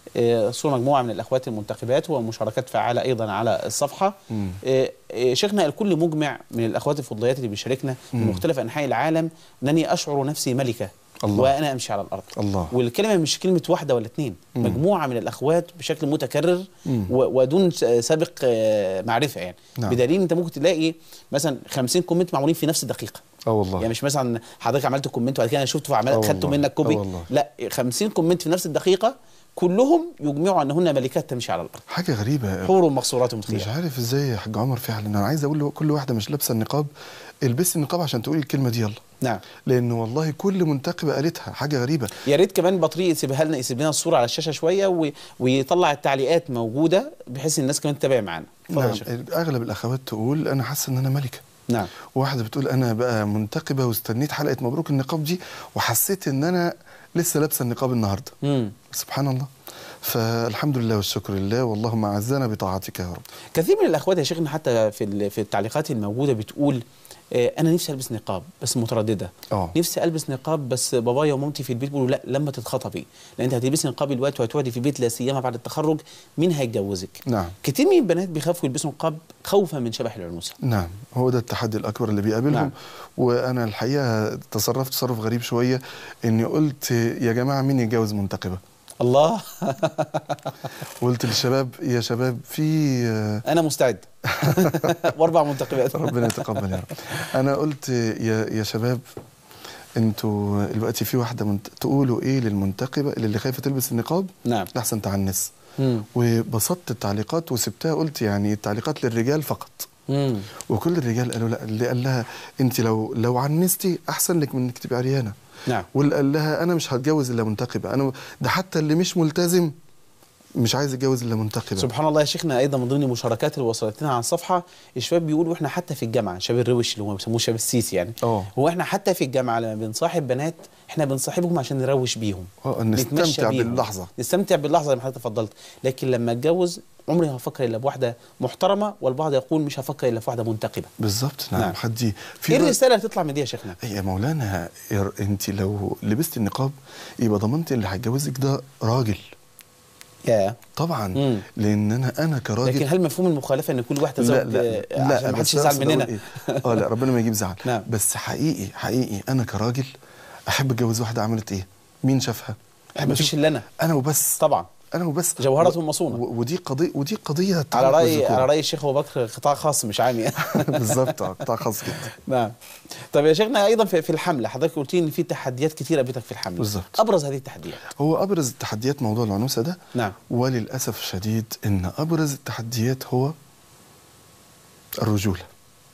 آه، صورة مجموعة من الأخوات المنتخبات ومشاركات فعالة أيضا على الصفحة مم. آه، آه، شيخنا الكل مجمع من الأخوات الفضليات اللي بيشاركنا في مم. مختلف أنحاء العالم أنني أشعر نفسي ملكة الله. وأنا أمشي على الأرض الله والكلمة مش كلمة واحدة ولا اتنين مم. مجموعة من الأخوات بشكل متكرر مم. و- ودون س- سابق آه، معرفة يعني نعم. بدليل أنت ممكن تلاقي مثلا 50 كومنت معمولين في نفس الدقيقة اه والله يعني مش مثلا حضرتك عملت كومنت وبعد كده انا شفته آه فعملت خدته والله. منك كوبي آه والله. لا 50 كومنت في نفس الدقيقة كلهم يجمعوا انهن ملكات تمشي على الارض حاجه غريبه حور مقصورات مش متخيلة عارف ازاي يا حاج عمر فعلا انا عايز اقول لكل واحده مش لابسه النقاب البسي النقاب عشان تقولي الكلمه دي يلا نعم لان والله كل منتخبه قالتها حاجه غريبه يا ريت كمان بطريق يسيبها لنا يسيب لنا الصوره على الشاشه شويه و... ويطلع التعليقات موجوده بحيث الناس كمان تتابع معانا اتفضل يا نعم شيخ. اغلب الاخوات تقول انا حاسه ان انا ملكه نعم واحده بتقول انا بقى منتقبه واستنيت حلقه مبروك النقاب دي وحسيت ان انا لسه لابسه النقاب النهارده مم. سبحان الله فالحمد لله والشكر لله واللهم اعزنا بطاعتك يا رب كثير من الاخوات يا شيخنا حتى في ال- في التعليقات الموجوده بتقول آه، انا نفسي البس نقاب بس متردده اه نفسي البس نقاب بس بابايا ومامتي في البيت بيقولوا لا لما تتخطبي لان انت هتلبسي نقاب دلوقتي وهتقعدي في البيت لا سيما بعد التخرج مين هيتجوزك نعم كتير من البنات بيخافوا يلبسوا نقاب خوفا من شبح العنوسه نعم هو ده التحدي الاكبر اللي بيقابلهم نعم. نعم. وانا الحقيقه تصرفت تصرف غريب شويه اني قلت يا جماعه مين يتجوز منتقبه الله قلت للشباب يا شباب في انا مستعد واربع منتقبات ربنا يتقبل يا رب انا قلت يا يا شباب انتوا دلوقتي في واحده منت... تقولوا ايه للمنتقبه اللي خايفه تلبس النقاب نعم احسن تعنس مم. وبسطت التعليقات وسبتها قلت يعني التعليقات للرجال فقط مم. وكل الرجال قالوا لا اللي قال لها انت لو لو عنستي احسن لك من انك تبقى عريانه نعم واللي قال لها انا مش هتجوز الا منتقبه انا ده حتى اللي مش ملتزم مش عايز يتجوز الا منتقبه سبحان الله يا شيخنا ايضا من ضمن المشاركات اللي وصلت لنا على الصفحه الشباب بيقولوا احنا حتى في الجامعه شباب الروش اللي هم بيسموه شباب السيسي يعني اه هو احنا حتى في الجامعه لما بنصاحب بنات احنا بنصاحبهم عشان نروش بيهم اه نتمشى نستمتع بيهم. باللحظه نستمتع باللحظه زي ما حضرتك تفضلت لكن لما اتجوز عمري ما هفكر الا بواحده محترمه والبعض يقول مش هفكر الا في واحده منتقبه بالظبط نعم, نعم. نعم. حد ايه الرساله اللي تطلع من دي يا شيخنا يا مولانا يا- انت لو لبست النقاب يبقى ضمنت اللي هيتجوزك ده راجل يا طبعا مم. لان انا انا كراجل لكن هل مفهوم المخالفه ان كل واحده لا زوج لا آه، لا عشان ما حدش بس يزعل أقصد مننا أقول إيه؟ اه لا ربنا ما يجيب زعل نعم. بس حقيقي حقيقي انا كراجل احب اتجوز واحده عملت ايه مين شافها أحب مفيش أشوف- الا انا انا وبس طبعا انا وبس جوهرة و- مصونة. و- ودي قضيه ودي قضيه على تعلق راي بالذكور. على راي الشيخ ابو بكر قطاع خاص مش عام يعني بالظبط آه، قطاع خاص جدا نعم طب يا شيخنا ايضا في في الحمله حضرتك قلت لي ان في تحديات كتيره قابلتك في الحمله بالظبط. ابرز هذه التحديات هو ابرز التحديات موضوع العنوسه ده نعم وللاسف الشديد ان ابرز التحديات هو الرجوله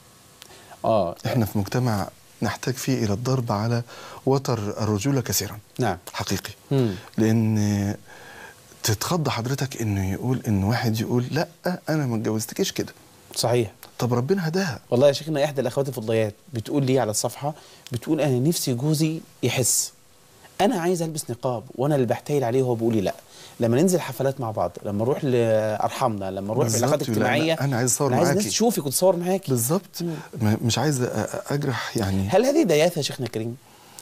اه احنا في مجتمع نحتاج فيه الى الضرب على وتر الرجوله كثيرا نعم حقيقي مم. لان تتخض حضرتك انه يقول ان واحد يقول لا انا ما اتجوزتكيش كده صحيح طب ربنا هداها والله يا شيخنا احدى الاخوات الفضليات بتقول لي على الصفحه بتقول انا نفسي جوزي يحس انا عايز البس نقاب وانا اللي بحتايل عليه وهو بيقول لي لا لما ننزل حفلات مع بعض لما نروح لارحامنا لما نروح في بالظبط. علاقات لا، اجتماعيه لا، أنا عايز أصور أنا عايز الناس معاكي. تشوفك وتصور معاكي بالظبط ما- مش عايز أ- أ- اجرح يعني هل هذه دياثه يا شيخنا الكريم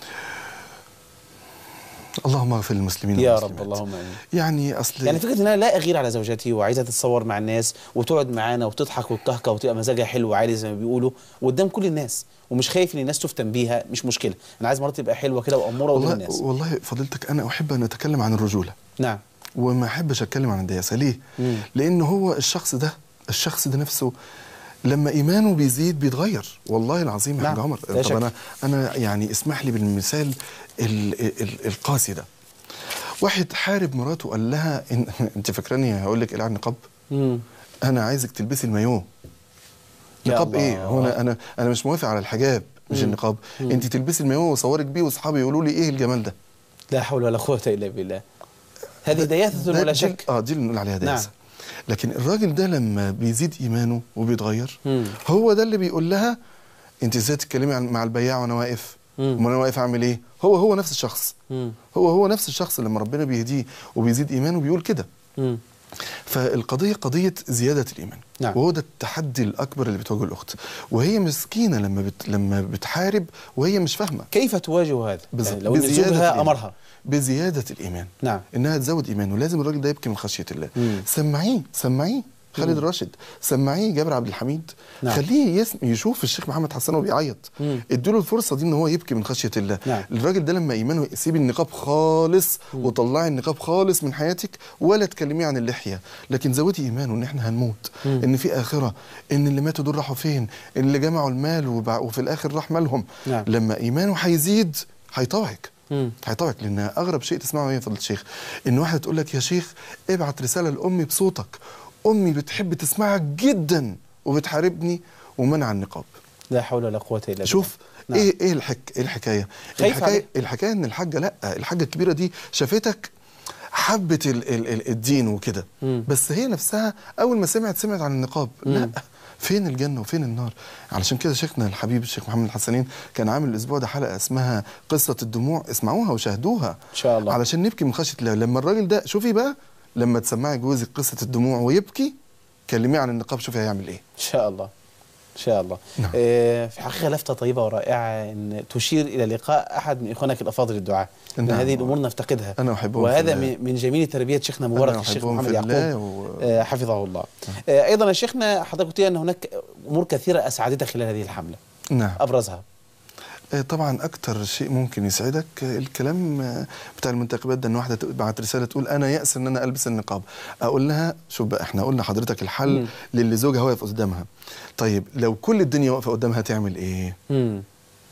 اللهم اغفر للمسلمين يا والمسلمات. رب اللهم امين يعني اصل يعني فكره ان انا لا اغير على زوجتي وعايزها تتصور مع الناس وتقعد معانا وتضحك وتكهكه وتبقى مزاجها حلو وعالي زي ما بيقولوا وقدام كل الناس ومش خايف ان الناس تفتن بيها مش مشكله انا عايز مراتي تبقى حلوه كده واموره قدام والله الناس والله فضيلتك انا احب ان اتكلم عن الرجوله نعم وما احبش اتكلم عن الدياسه ليه مم. لان هو الشخص ده الشخص ده نفسه لما ايمانه بيزيد بيتغير والله العظيم يا نعم، حاج عمر لا طب شك. انا انا يعني اسمح لي بالمثال ال ال القاسي ده واحد حارب مراته قال لها إن انت فاكراني هقول لك العب نقاب مم. انا عايزك تلبسي المايوه يا نقاب الله. ايه هو انا انا انا مش موافق على الحجاب مش مم. النقاب مم. انت تلبسي المايوه واصورك بيه واصحابي يقولوا لي ايه الجمال ده لا حول ولا قوه الا بالله هذه دياثه ده- ولا دي- شك اه دي اللي نقول عليها نعم. دياسه لكن الراجل ده لما بيزيد ايمانه وبيتغير مم. هو ده اللي بيقول لها انت ازاي تتكلمي عن- مع البياع وانا واقف مم. وانا واقف اعمل ايه هو هو نفس الشخص مم. هو هو نفس الشخص لما ربنا بيهديه وبيزيد ايمانه بيقول كده مم. فالقضيه قضيه زياده الايمان نعم. وهو ده التحدي الاكبر اللي بتواجهه الاخت وهي مسكينه لما بت... لما بتحارب وهي مش فاهمه كيف تواجه هذا؟ بالظبط. يعني لو ان بزيادة زوجها الإيمان. امرها بزياده الايمان نعم انها تزود ايمانه لازم الراجل ده يبكي من خشيه الله مم. سمعيه سمعيه خالد مم. الراشد سمعيه جابر عبد الحميد نعم. خليه يسم يشوف الشيخ محمد حسن وهو بيعيط مم. ادوا له الفرصه دي ان هو يبكي من خشيه الله نعم. الراجل ده لما ايمانه سيب النقاب خالص وطلعي النقاب خالص من حياتك ولا تكلميه عن اللحيه لكن زودي ايمانه ان احنا هنموت مم. ان في اخره ان اللي ماتوا دول راحوا فين ان اللي جمعوا المال وبع- وفي الاخر راح مالهم نعم. لما ايمانه هيزيد هيطوعك مم. هيطوعك لان اغرب شيء تسمعه يا فضيله الشيخ ان واحده تقول لك يا شيخ ابعت رساله لامي بصوتك امي بتحب تسمعك جدا وبتحاربني ومنع النقاب لا حول ولا قوه الا بالله شوف نعم. ايه ايه الحك ايه الحكايه خايفة الحكايه عليك. الحكايه ان الحاجه لا الحاجه الكبيره دي شافتك حبت ال ال ال الدين وكده مم. بس هي نفسها اول ما سمعت سمعت عن النقاب لا مم. فين الجنه وفين النار علشان كده شيخنا الحبيب الشيخ محمد الحسنين كان عامل الاسبوع ده حلقه اسمها قصه الدموع اسمعوها وشاهدوها ان شاء الله علشان نبكي من خشيه الله لما الراجل ده شوفي بقى لما تسمعي جوزك قصه الدموع ويبكي كلميه عن النقاب شوفي هيعمل ايه ان شاء الله ان شاء الله نعم. آه في حقيقه لفته طيبه ورائعه ان تشير الى لقاء احد من اخوانك الافاضل الدعاء ان نعم. هذه الامور نفتقدها انا احبهم في وهذا الله. من من جميل تربيه شيخنا مبارك أنا الشيخ أحبهم محمد في يعقوب الله و... آه حفظه الله آه ايضا يا شيخنا حضرتك قلت لي ان هناك امور كثيره اسعدتك خلال هذه الحمله نعم ابرزها آه، طبعا اكتر شيء ممكن يسعدك آه، الكلام آه، بتاع المنتخبات ده ان واحده تبعت رساله تقول انا يأس ان انا البس النقاب اقول لها شوف بقى احنا قلنا حضرتك الحل مم. للي زوجها واقف قدامها طيب لو كل الدنيا واقفه قدامها تعمل ايه مم.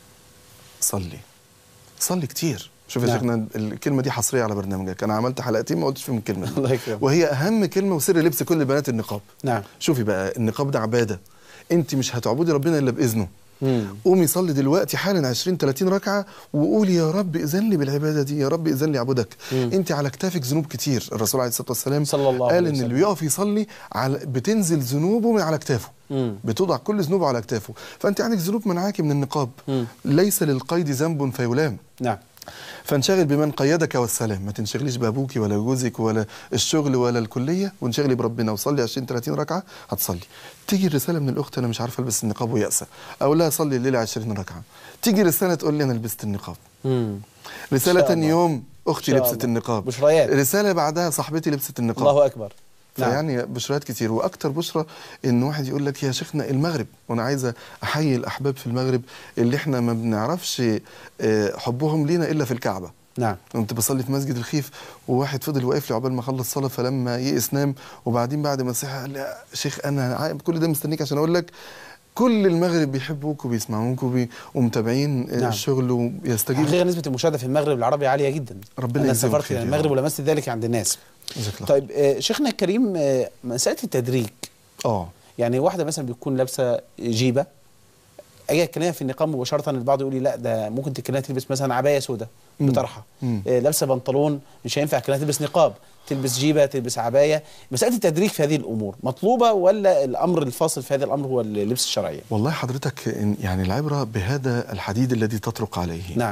صلي صلي كتير شوف يا نعم. شيخنا الكلمه دي حصريه على برنامجك انا عملت حلقتين ما قلتش فيهم الكلمه دي الله يكرمك وهي اهم كلمه وسر لبس كل البنات النقاب نعم شوفي بقى النقاب ده عباده انت مش هتعبدي ربنا الا باذنه مم. قومي صلي دلوقتي حالا 20 30 ركعه وقولي يا رب اذن لي بالعباده دي يا رب اذن لي اعبدك مم. انت على كتافك ذنوب كتير الرسول عليه الصلاه والسلام صلى الله قال عليه ان وسلم. اللي بيقف يصلي على بتنزل ذنوبه من على كتافه مم. بتوضع كل ذنوبه على كتافه فانت عندك ذنوب منعاكي من النقاب مم. ليس للقيد ذنب فيلام نعم فانشغل بمن قيدك والسلام ما تنشغليش بابوكي ولا جوزك ولا الشغل ولا الكليه وانشغلي بربنا وصلي 20 30 ركعه هتصلي تيجي الرساله من الاخت انا مش عارفه البس النقاب ويأسى اقول لها صلي الليله 20 ركعه تيجي رساله تقول لي انا لبست النقاب مم. رساله إن شاء تاني الله. يوم اختي إن شاء لبست الله. النقاب بشريات. رساله بعدها صاحبتي لبست النقاب الله اكبر نعم. فيعني بشرات كتير واكتر بشرى ان واحد يقول لك يا شيخنا المغرب وانا عايزه احيي الاحباب في المغرب اللي احنا ما بنعرفش آه، حبهم لينا الا في الكعبه نعم كنت بصلي في مسجد الخيف وواحد فضل واقف لي عقبال ما خلص صلاه فلما يئس نام وبعدين بعد ما صحى قال لي يا شيخ انا عا- كل ده مستنيك عشان اقول لك كل المغرب بيحبوك وبيسمعوك وبي ومتابعين نعم. نعم. الشغل ويستجيبوا حقيقه نسبه المشاهده في المغرب العربي عاليه جدا ربنا انا يجزيهم سافرت خير الى يا المغرب رب. ولمست ذلك عند الناس جزاك الله طيب آه، شيخنا الكريم آه، مساله التدريج اه يعني واحده مثلا بتكون لابسه جيبه اجي اتكلمها في النقاب مباشره البعض يقول لي لا ده ممكن تكلمها تلبس مثلا عبايه سوداء مم. بطرحه مم. آه، لابسه بنطلون مش هينفع كلها تلبس نقاب تلبس جيبه تلبس عبايه مساله التدريج في هذه الامور مطلوبه ولا الامر الفاصل في هذا الامر هو اللبس الشرعيه والله حضرتك إن- يعني العبره بهذا الحديد الذي تطرق عليه نعم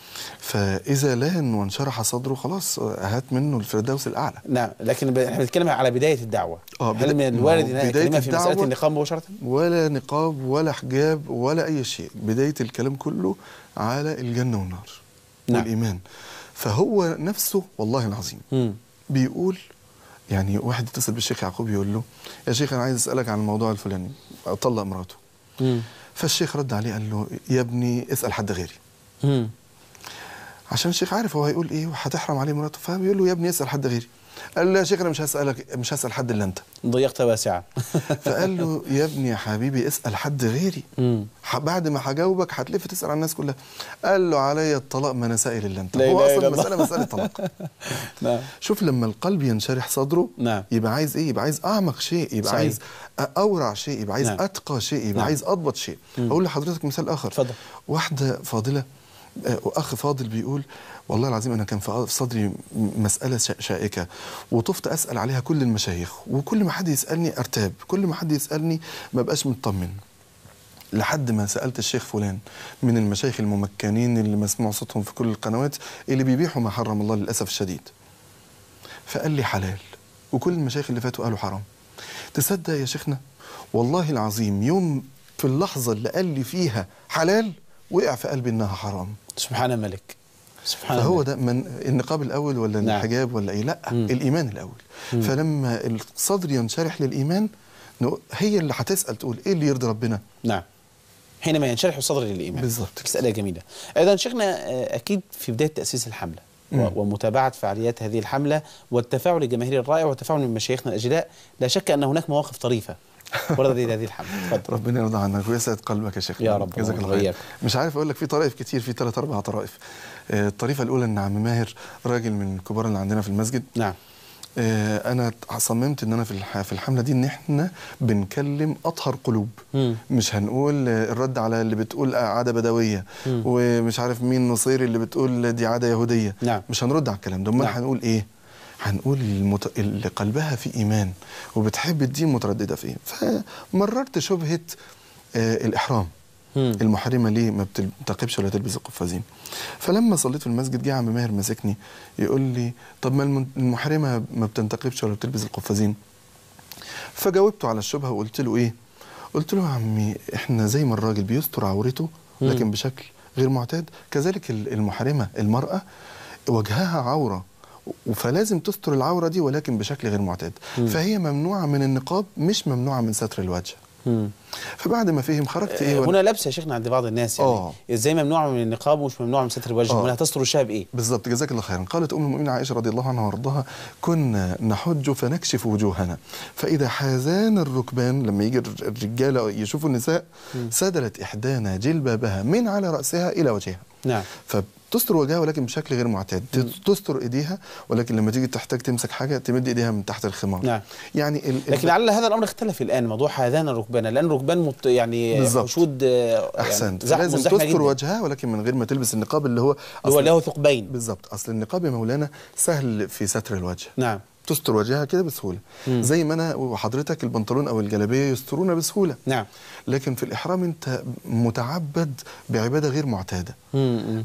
فاذا لان وانشرح صدره خلاص هات منه الفردوس الاعلى نعم لكن ب- احنا بنتكلم على بدايه الدعوه اه هل من بدا- الوارد ما ان هو أنا بداية اكلمها في مساله الدعوة النقاب مباشره ولا نقاب ولا حجاب ولا اي شيء بدايه الكلام كله على الجنه والنار نعم. والايمان فهو نفسه والله العظيم مم. بيقول يعني واحد اتصل بالشيخ يعقوب يقول له يا شيخ انا عايز اسالك عن الموضوع الفلاني طلق مراته مم. فالشيخ رد عليه قال له يا ابني اسال حد غيري مم. عشان الشيخ عارف هو هيقول ايه وهتحرم عليه مراته فبيقول له يا ابني اسال حد غيري قال له يا شيخ انا مش هسالك مش هسال حد الا انت ضيقت واسعه فقال له يا ابني يا حبيبي اسال حد غيري مم. ح- بعد ما هجاوبك هتلف تسال عن الناس كلها قال له عليا الطلاق ما انا سائل الا انت لا هو إله اصلا إلا الله. المساله مساله طلاق نعم شوف لما القلب ينشرح صدره نعم. يبقى عايز ايه يبقى عايز اعمق شيء يبقى صحيح. عايز اورع شيء يبقى عايز نعم. اتقى شيء يبقى نعم. عايز اضبط شيء مم. اقول لحضرتك مثال اخر اتفضل. واحده فاضله آه، واخ فاضل بيقول والله العظيم انا كان في في صدري م- مساله شا- شائكه وطفت اسال عليها كل المشايخ وكل ما حد يسالني ارتاب كل ما حد يسالني ما بقاش مطمن لحد ما سالت الشيخ فلان من المشايخ الممكنين اللي مسموع صوتهم في كل القنوات اللي بيبيحوا ما حرم الله للاسف الشديد فقال لي حلال وكل المشايخ اللي فاتوا قالوا حرام تصدق يا شيخنا والله العظيم يوم في اللحظه اللي قال لي فيها حلال وقع في قلبي انها حرام سبحان الملك سبحان فهو الله. ده من النقاب الاول ولا نعم. الحجاب ولا ايه لا مم. الايمان الاول مم. فلما الصدر ينشرح للايمان نق- هي اللي هتسال تقول ايه اللي يرضي ربنا نعم حينما ينشرح الصدر للايمان بالظبط مساله جميله ايضا شيخنا آه، اكيد في بدايه تاسيس الحمله و- مم. ومتابعه فعاليات هذه الحمله والتفاعل الجماهيري الرائع والتفاعل من مشايخنا الاجلاء لا شك ان هناك مواقف طريفه وردت الى هذه الحمله تفضل ربنا يرضى عنك ويسعد قلبك يا شيخ يا رب جزاك الله الله خير وإياك. مش عارف اقول لك في طرائف كتير في ثلاث اربع طرائف آه، الطريفه الاولى ان عم ماهر راجل من الكبار اللي عندنا في المسجد نعم انا صممت ان انا في الح- في الحمله دي ان احنا بنكلم اطهر قلوب مم. مش هنقول آه، الرد على اللي بتقول عاده بدويه مم. ومش عارف مين نصيري اللي بتقول دي عاده يهوديه نعم. مش هنرد على الكلام ده امال نعم. هنقول ايه هنقول المت... اللي قلبها في ايمان وبتحب الدين متردده فيه فمررت شبهه آه الاحرام مم. المحرمه ليه ما بتنتقبش ولا تلبس القفازين فلما صليت في المسجد جه عم ماهر ماسكني يقول لي طب ما الم- المحرمه ما بتنتقبش ولا بتلبس القفازين فجاوبته على الشبهه وقلت له ايه قلت له يا عمي احنا زي ما الراجل بيستر عورته مم. لكن بشكل غير معتاد كذلك ال- المحرمه المراه وجهها عوره فلازم تستر العوره دي ولكن بشكل غير معتاد مم. فهي ممنوعه من النقاب مش ممنوعه من ستر الوجه مم. فبعد ما فهم خرجت ايه آه، وأنا- هنا لبسه يا شيخنا عند بعض الناس يعني آه. ازاي ممنوع من النقاب ومش ممنوع من ستر الوجه آه. هنا هتستر وشها بايه بالظبط جزاك الله خيرا قالت ام المؤمنين عائشه رضي الله عنها وارضاها كنا نحج فنكشف وجوهنا فاذا حازان الركبان لما يجي الر- الرجاله يشوفوا النساء سدلت احدانا جلبابها من على راسها الى وجهها نعم فتستر وجهها ولكن بشكل غير معتاد تستر ايديها ولكن لما تيجي تحتاج تمسك حاجه تمد ايديها من تحت الخمار نعم. يعني ال... لكن لعل هذا الامر اختلف الان موضوع هذان الركبان لان الركبان مت يعني بالظبط. حشود آه، احسنت يعني زحمة- فلازم مزدحمة تستر جداً. وجهها ولكن من غير ما تلبس النقاب اللي هو هو أصل- له ثقبين بالظبط اصل النقاب يا مولانا سهل في ستر الوجه نعم تستر وجهها كده بسهوله مم. زي ما انا وحضرتك البنطلون او الجلابيه يسترونا بسهوله نعم لكن في الاحرام انت متعبد بعباده غير معتاده مم.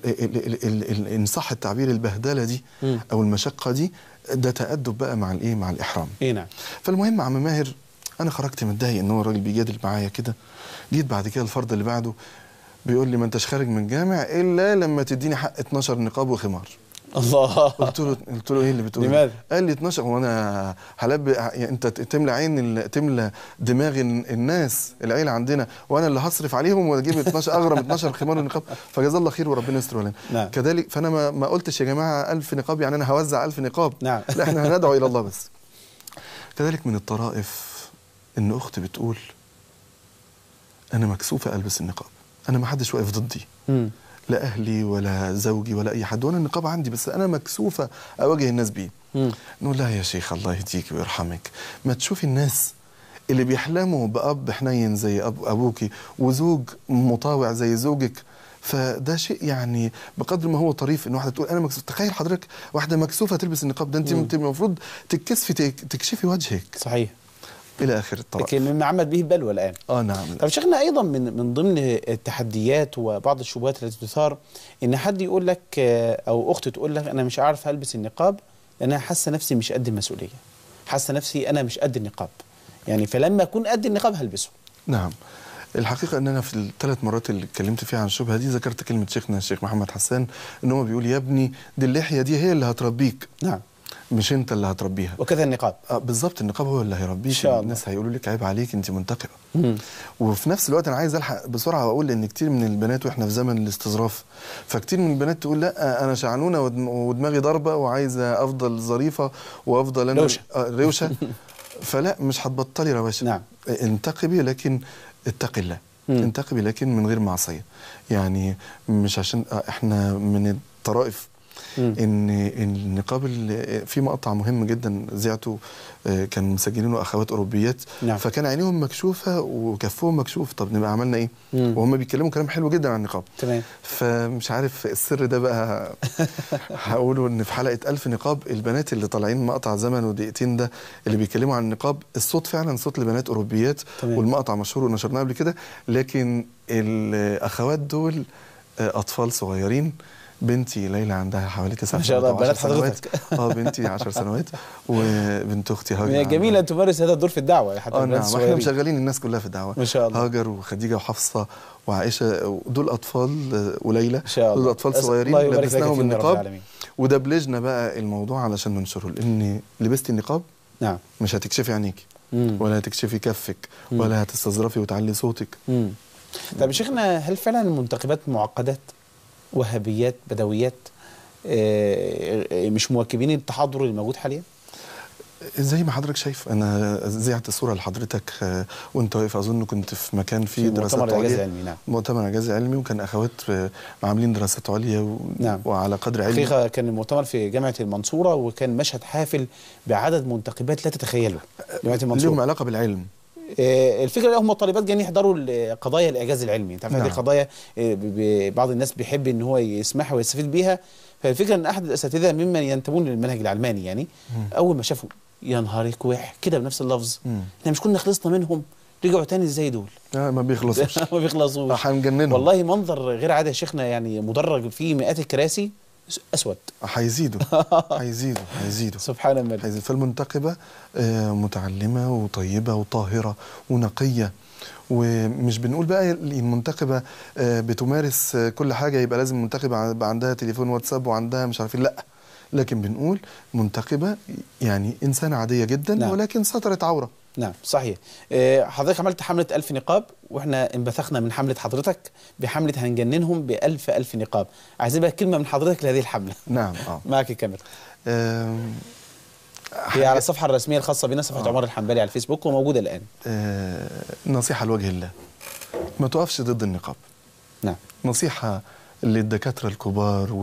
فان صح التعبير البهدله دي مم. او المشقه دي ده تادب بقى مع الايه مع الاحرام ايه نعم فالمهم عم ماهر انا خرجت متضايق ان هو الراجل بيجادل معايا كده جيت بعد كده الفرد اللي بعده بيقول لي ما انتش خارج من جامع الا لما تديني حق 12 نقاب وخمار الله قلت له قلت له ايه اللي بتقول لماذا؟ قال لي 12 وانا هلب يعني انت تملى عين ال- تملى دماغ ال- الناس العيله عندنا وانا اللي هصرف عليهم واجيب 12 اغرم 12 خمار ونقاب فجزاه الله خير وربنا يستر علينا نعم. كذلك فانا ما, ما قلتش يا جماعه 1000 نقاب يعني انا هوزع 1000 نقاب نعم. لا احنا هندعو الى الله بس كذلك من الطرائف ان اختي بتقول انا مكسوفه البس النقاب انا ما حدش واقف ضدي مم. لا اهلي ولا زوجي ولا اي حد وانا النقاب عندي بس انا مكسوفه اواجه الناس بيه مم. نقول لها يا شيخ الله يهديك ويرحمك ما تشوفي الناس اللي بيحلموا باب حنين زي أب ابوكي وزوج مطاوع زي زوجك فده شيء يعني بقدر ما هو طريف ان واحده تقول انا مكسوف تخيل حضرتك واحده مكسوفه تلبس النقاب ده انت مم. انت المفروض تتكسفي تك- تكشفي وجهك صحيح الى اخر الطرائف لكن مما عمل به البلوى الان اه نعم طب شيخنا ايضا من من ضمن التحديات وبعض الشبهات التي تثار ان حد يقول لك آه، او اخت تقول لك انا مش عارف البس النقاب لان انا حاسه نفسي مش قد المسؤوليه حاسه نفسي انا مش قد النقاب يعني فلما اكون قد النقاب هلبسه نعم الحقيقة أن أنا في الثلاث مرات اللي اتكلمت فيها عن الشبهة دي ذكرت كلمة شيخنا الشيخ محمد حسان أن هو بيقول يا ابني دي اللحية دي هي اللي هتربيك نعم مش أنت اللي هتربيها وكذا النقاب آه بالظبط النقاب هو اللي هيربيك إن شاء الله. الناس هيقولوا لك عيب عليك أنت منتقبة مم. وفي نفس الوقت أنا عايز ألحق بسرعة وأقول إن كتير من البنات وإحنا في زمن الاستظراف فكتير من البنات تقول لا أنا شعنونة ودم- ودماغي ضربة وعايزة أفضل ظريفة وأفضل أنا روشة. آه روشة فلا مش هتبطلي رواشة نعم. انتقبي لكن اتقي الله مم. انتقبي لكن من غير معصية يعني مش عشان آه، احنا من الطرائف مم. ان النقاب اللي- في مقطع مهم جدا ذيعته آه، كان مسجلينه اخوات اوروبيات نعم. فكان عينيهم مكشوفه وكفهم مكشوف طب نبقى عملنا ايه مم. وهم بيتكلموا كلام حلو جدا عن النقاب تمام فمش عارف السر ده بقى هقوله ان في حلقه ألف نقاب البنات اللي طالعين مقطع زمن ودقيقتين ده اللي بيتكلموا عن النقاب الصوت فعلا صوت لبنات اوروبيات تمام. والمقطع مشهور ونشرناه قبل كده لكن الاخوات دول آه، اطفال صغيرين بنتي ليلى عندها حوالي تسع ما شاء الله، سنوات بنات وعشر سنوات. حضرتك. اه بنتي 10 سنوات وبنت اختي هاجر من عندها- الجميل ان تمارس هذا الدور في الدعوه حتى اه البنات نعم احنا الصغيرين. مشغلين الناس كلها في الدعوه ما شاء الله. هاجر وخديجه وحفصه وعائشه دول اطفال آه، وليلى ما شاء الله. دول اطفال أسأل صغيرين الله يبارك لك لبسناهم فيهم يا رب النقاب العالمين. ودبلجنا بقى الموضوع علشان ننشره لان لبستي النقاب نعم مش هتكشفي عينيك مم. ولا هتكشفي كفك مم. ولا هتستظرفي وتعلي صوتك مم. طيب يا شيخنا هل فعلا المنتخبات معقدات وهابيات بدويات آه، آه، مش مواكبين التحضر الموجود حاليا؟ زي ما حضرتك شايف انا زعت الصوره لحضرتك آه، وانت واقف اظن كنت في مكان فيه في دراسات مؤتمر إعجاز عليا علمي، نعم. مؤتمر اعجاز علمي وكان اخوات آه، عاملين دراسات عليا و... نعم. وعلى قدر علمي حقيقة كان المؤتمر في جامعة المنصورة وكان مشهد حافل بعدد منتخبات لا تتخيله جامعة لهم المنصورة علاقه بالعلم آه، الفكرة هم الطالبات جايين يحضروا ال- قضايا الإعجاز العلمي انت عارف هذه نعم. قضايا آه، ب- ب- بعض الناس بيحب ان هو يسمعها ويستفيد بيها فالفكرة ان احد الاساتذة ممن ينتمون للمنهج العلماني يعني اول ما شافوا يا نهار كويح كده بنفس اللفظ احنا مش كنا خلصنا منهم رجعوا تاني ازاي دول لا ما بيخلصوش ما بيخلصوش هنجننهم والله منظر غير عادي يا شيخنا يعني مدرج فيه مئات الكراسي اسود هيزيدوا هيزيدوا هيزيدوا سبحان الملك هيزيدوا فالمنتقبة آه، متعلمة وطيبة وطاهرة ونقية ومش بنقول بقى المنتخبة آه، بتمارس آه، كل حاجة يبقى لازم منتخبة يبقى عندها تليفون واتساب وعندها مش عارفين لا لكن بنقول منتخبة يعني إنسانة عادية جدا نعم. ولكن سترت عورة نعم صحيح آه، حضرتك عملت حملة ألف نقاب وإحنا انبثقنا من حملة حضرتك بحملة هنجننهم بألف ألف نقاب عايزين بقى كلمة من حضرتك لهذه الحملة نعم اه معك الكاميرا آم، هي على الصفحة الرسمية الخاصة بنا صفحة عمر الحنبلي على الفيسبوك وموجودة الآن آه، نصيحة لوجه الله ما تقفش ضد النقاب نعم نصيحة للدكاترة الكبار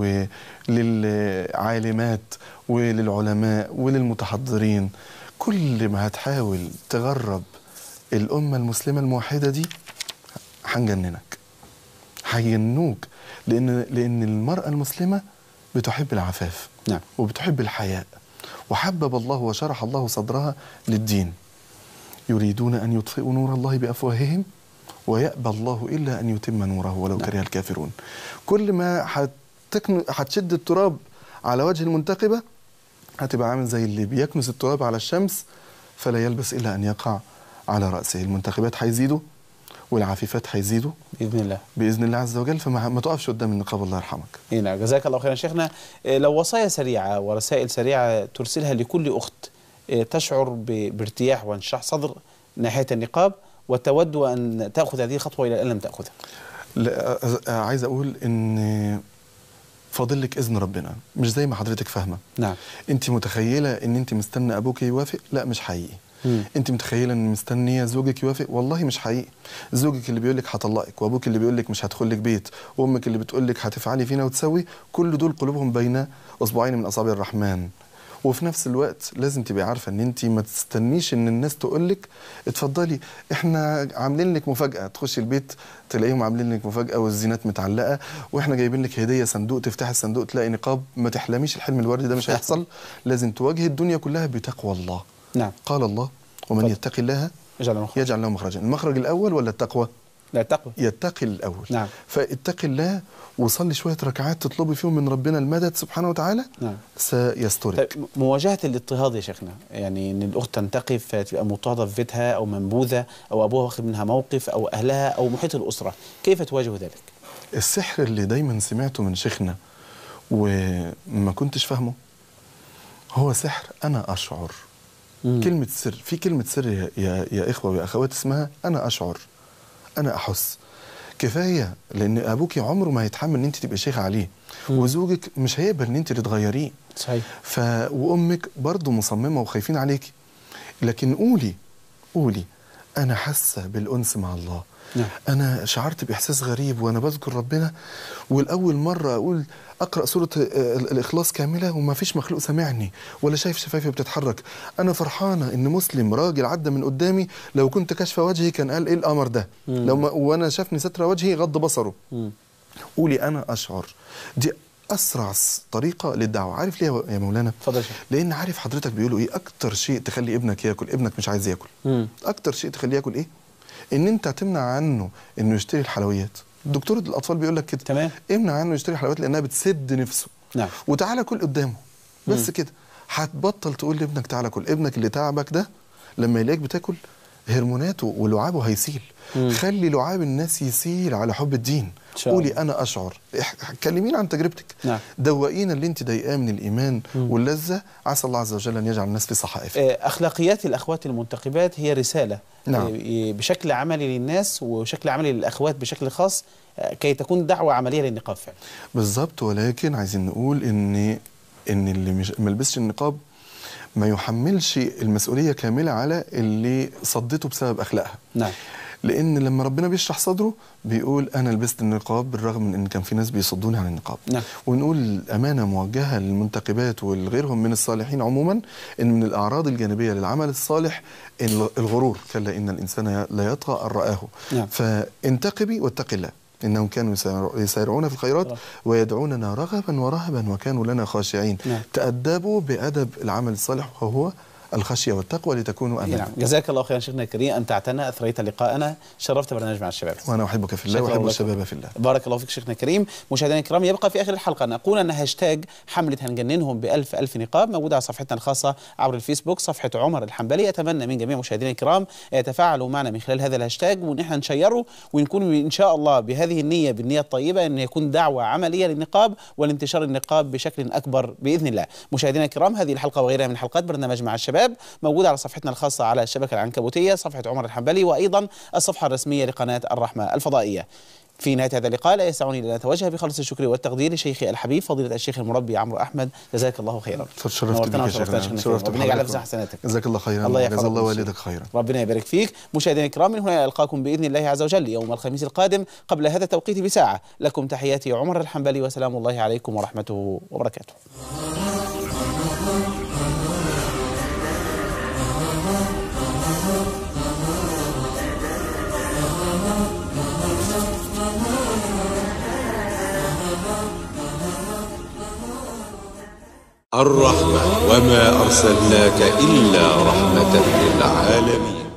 وللعالمات وللعلماء وللمتحضرين كل ما هتحاول تغرب الأمة المسلمة الموحدة دي هنجننك هيجنوك لأن لأن المرأة المسلمة بتحب العفاف نعم وبتحب الحياء وحبب الله وشرح الله صدرها للدين يريدون أن يطفئوا نور الله بأفواههم ويأبى الله إلا أن يتم نوره ولو كره الكافرون كل ما هتكن- هتشد التراب على وجه المنتقبة هتبقى عامل زي اللي بيكنس التراب على الشمس فلا يلبس إلا أن يقع على رأسه المنتخبات هيزيدوا والعفيفات هيزيدوا بإذن الله بإذن الله عز وجل فما ما تقفش قدام النقاب الله يرحمك إيه نعم جزاك الله خيرا شيخنا آه، لو وصايا سريعة ورسائل سريعة ترسلها لكل أخت آه، تشعر ب- بارتياح وانشراح صدر ناحية النقاب وتود أن تأخذ هذه الخطوة إلى الآن لم تأخذها لا أ- أ- عايز اقول ان فاضل لك اذن ربنا مش زي ما حضرتك فاهمه نعم انت متخيله ان انت مستنى ابوك يوافق لا مش حقيقي مم. انت متخيله ان مستنيه زوجك يوافق والله مش حقيقي زوجك اللي بيقول لك هطلقك وابوك اللي بيقول لك مش هدخل لك بيت وامك اللي بتقول لك هتفعلي فينا وتسوي كل دول قلوبهم بين اصبعين من اصابع الرحمن وفي نفس الوقت لازم تبقي عارفه ان انت ما تستنيش ان الناس تقول لك اتفضلي احنا عاملين لك مفاجاه تخشي البيت تلاقيهم عاملين لك مفاجاه والزينات متعلقه واحنا جايبين لك هديه صندوق تفتحي الصندوق تلاقي نقاب ما تحلميش الحلم الوردي ده مش هيحصل لازم تواجهي الدنيا كلها بتقوى الله نعم قال الله ومن يتق الله يجعل له مخرجا يجعل له مخرجا المخرج الاول ولا التقوى لا التقوى يتقي الاول نعم فاتق الله وصلي شويه ركعات تطلبي فيهم من ربنا المدد سبحانه وتعالى نعم سيسترك طيب مواجهة الاضطهاد يا شيخنا يعني ان الاخت تنتقف فتبقى مضطهده في بيتها او منبوذه او ابوها واخد منها موقف او اهلها او محيط الاسره كيف تواجه ذلك؟ السحر اللي دايما سمعته من شيخنا وما كنتش فاهمه هو سحر انا اشعر مم. كلمه سر في كلمه سر يا, يا, يا اخوه ويا اخوات اسمها انا اشعر انا احس كفايه لان ابوك عمره ما هيتحمل ان انت تبقى شيخه عليه وزوجك مش هيقبل ان انت اللي تغيريه صحيح ف وامك برضه مصممه وخايفين عليكي لكن قولي قولي انا حاسه بالانس مع الله نعم. انا شعرت باحساس غريب وانا بذكر ربنا والاول مره اقول اقرا سوره آه، الاخلاص كامله وما فيش مخلوق سامعني ولا شايف شفايفي بتتحرك انا فرحانه ان مسلم راجل عدى من قدامي لو كنت كاشفه وجهي كان قال ايه الامر ده مم. لو ما وانا شافني ستر وجهي غض بصره مم. قولي انا اشعر دي اسرع س- طريقه للدعوه عارف ليه يا مولانا اتفضل يا شيخ لان عارف حضرتك بيقولوا ايه اكتر شيء تخلي ابنك ياكل ابنك مش عايز ياكل مم. اكتر شيء تخليه ياكل ايه ان انت تمنع عنه انه يشتري الحلويات دكتور الاطفال بيقول لك كده تمام امنع عنه يشتري حلويات لانها بتسد نفسه نعم وتعالى كل قدامه بس مم. كده هتبطل تقول لابنك تعالى كل ابنك اللي تعبك ده لما يلاقيك بتاكل هرموناته ولعابه هيسيل مم. خلي لعاب الناس يسيل على حب الدين شاء قولي انا اشعر اح- كلمينا عن تجربتك نعم دوقينا اللي انت ضايقاه من الايمان واللذه عسى الله عز وجل ان يجعل الناس في صحائف آه، اخلاقيات الاخوات المنتقبات هي رساله نعم. آه، بشكل عملي للناس وشكل عملي للاخوات بشكل خاص آه، كي تكون دعوه عمليه للنقاب فعلا بالظبط ولكن عايزين نقول ان ان اللي مش ما لبسش النقاب ما يحملش المسؤوليه كامله على اللي صدته بسبب اخلاقها نعم لان لما ربنا بيشرح صدره بيقول انا لبست النقاب بالرغم من ان كان في ناس بيصدوني عن النقاب نعم ونقول امانه موجهه للمنتقبات ولغيرهم من الصالحين عموما ان من الاعراض الجانبيه للعمل الصالح الغ- الغرور كلا ان الانسان لا يطغى ان راه نعم. فانتقبي واتقي الله انهم كانوا يسارع- يسارعون في الخيرات ويدعوننا رغبا ورهبا وكانوا لنا خاشعين نعم. تادبوا بادب العمل الصالح وهو الخشيه والتقوى لتكونوا امنا نعم جزاك الله خيرا شيخنا الكريم انت اعتنا اثريت لقاءنا شرفت برنامج مع الشباب وانا احبك في الله شكرا واحب لك. الشباب في الله بارك الله فيك شيخنا الكريم مشاهدينا الكرام يبقى في اخر الحلقه نقول ان هاشتاج حمله هنجننهم بألف ألف نقاب موجوده على صفحتنا الخاصه عبر الفيسبوك صفحه عمر الحنبلي اتمنى من جميع مشاهدينا الكرام يتفاعلوا معنا من خلال هذا الهاشتاج وان احنا نشيره ونكون ان شاء الله بهذه النيه بالنيه الطيبه ان يكون دعوه عمليه للنقاب والانتشار النقاب بشكل اكبر باذن الله مشاهدينا الكرام هذه الحلقه وغيرها من حلقات برنامج مع الشباب موجوده على صفحتنا الخاصه على الشبكه العنكبوتيه صفحه عمر الحنبلي وايضا الصفحه الرسميه لقناه الرحمه الفضائيه في نهايه هذا اللقاء لا يسعني الا ان اتوجه بخالص الشكر والتقدير لشيخي الحبيب فضيله الشيخ المربي عمرو احمد جزاك الله خيرا شرفت بك نورتنا يا وشرفتنا شيخنا شيخنا شرفت ربنا يجعلها بحضرتك. في حسناتك جزاك الله خيرا الله وجزا يحفظك الله ويشفيك. والدك خيرا ربنا يبارك فيك مشاهدينا الكرام من هنا القاكم باذن الله عز وجل يوم الخميس القادم قبل هذا التوقيت بساعه لكم تحياتي عمر الحنبلي وسلام الله عليكم ورحمته وبركاته الرحمة وما أرسلناك إلا رحمة للعالمين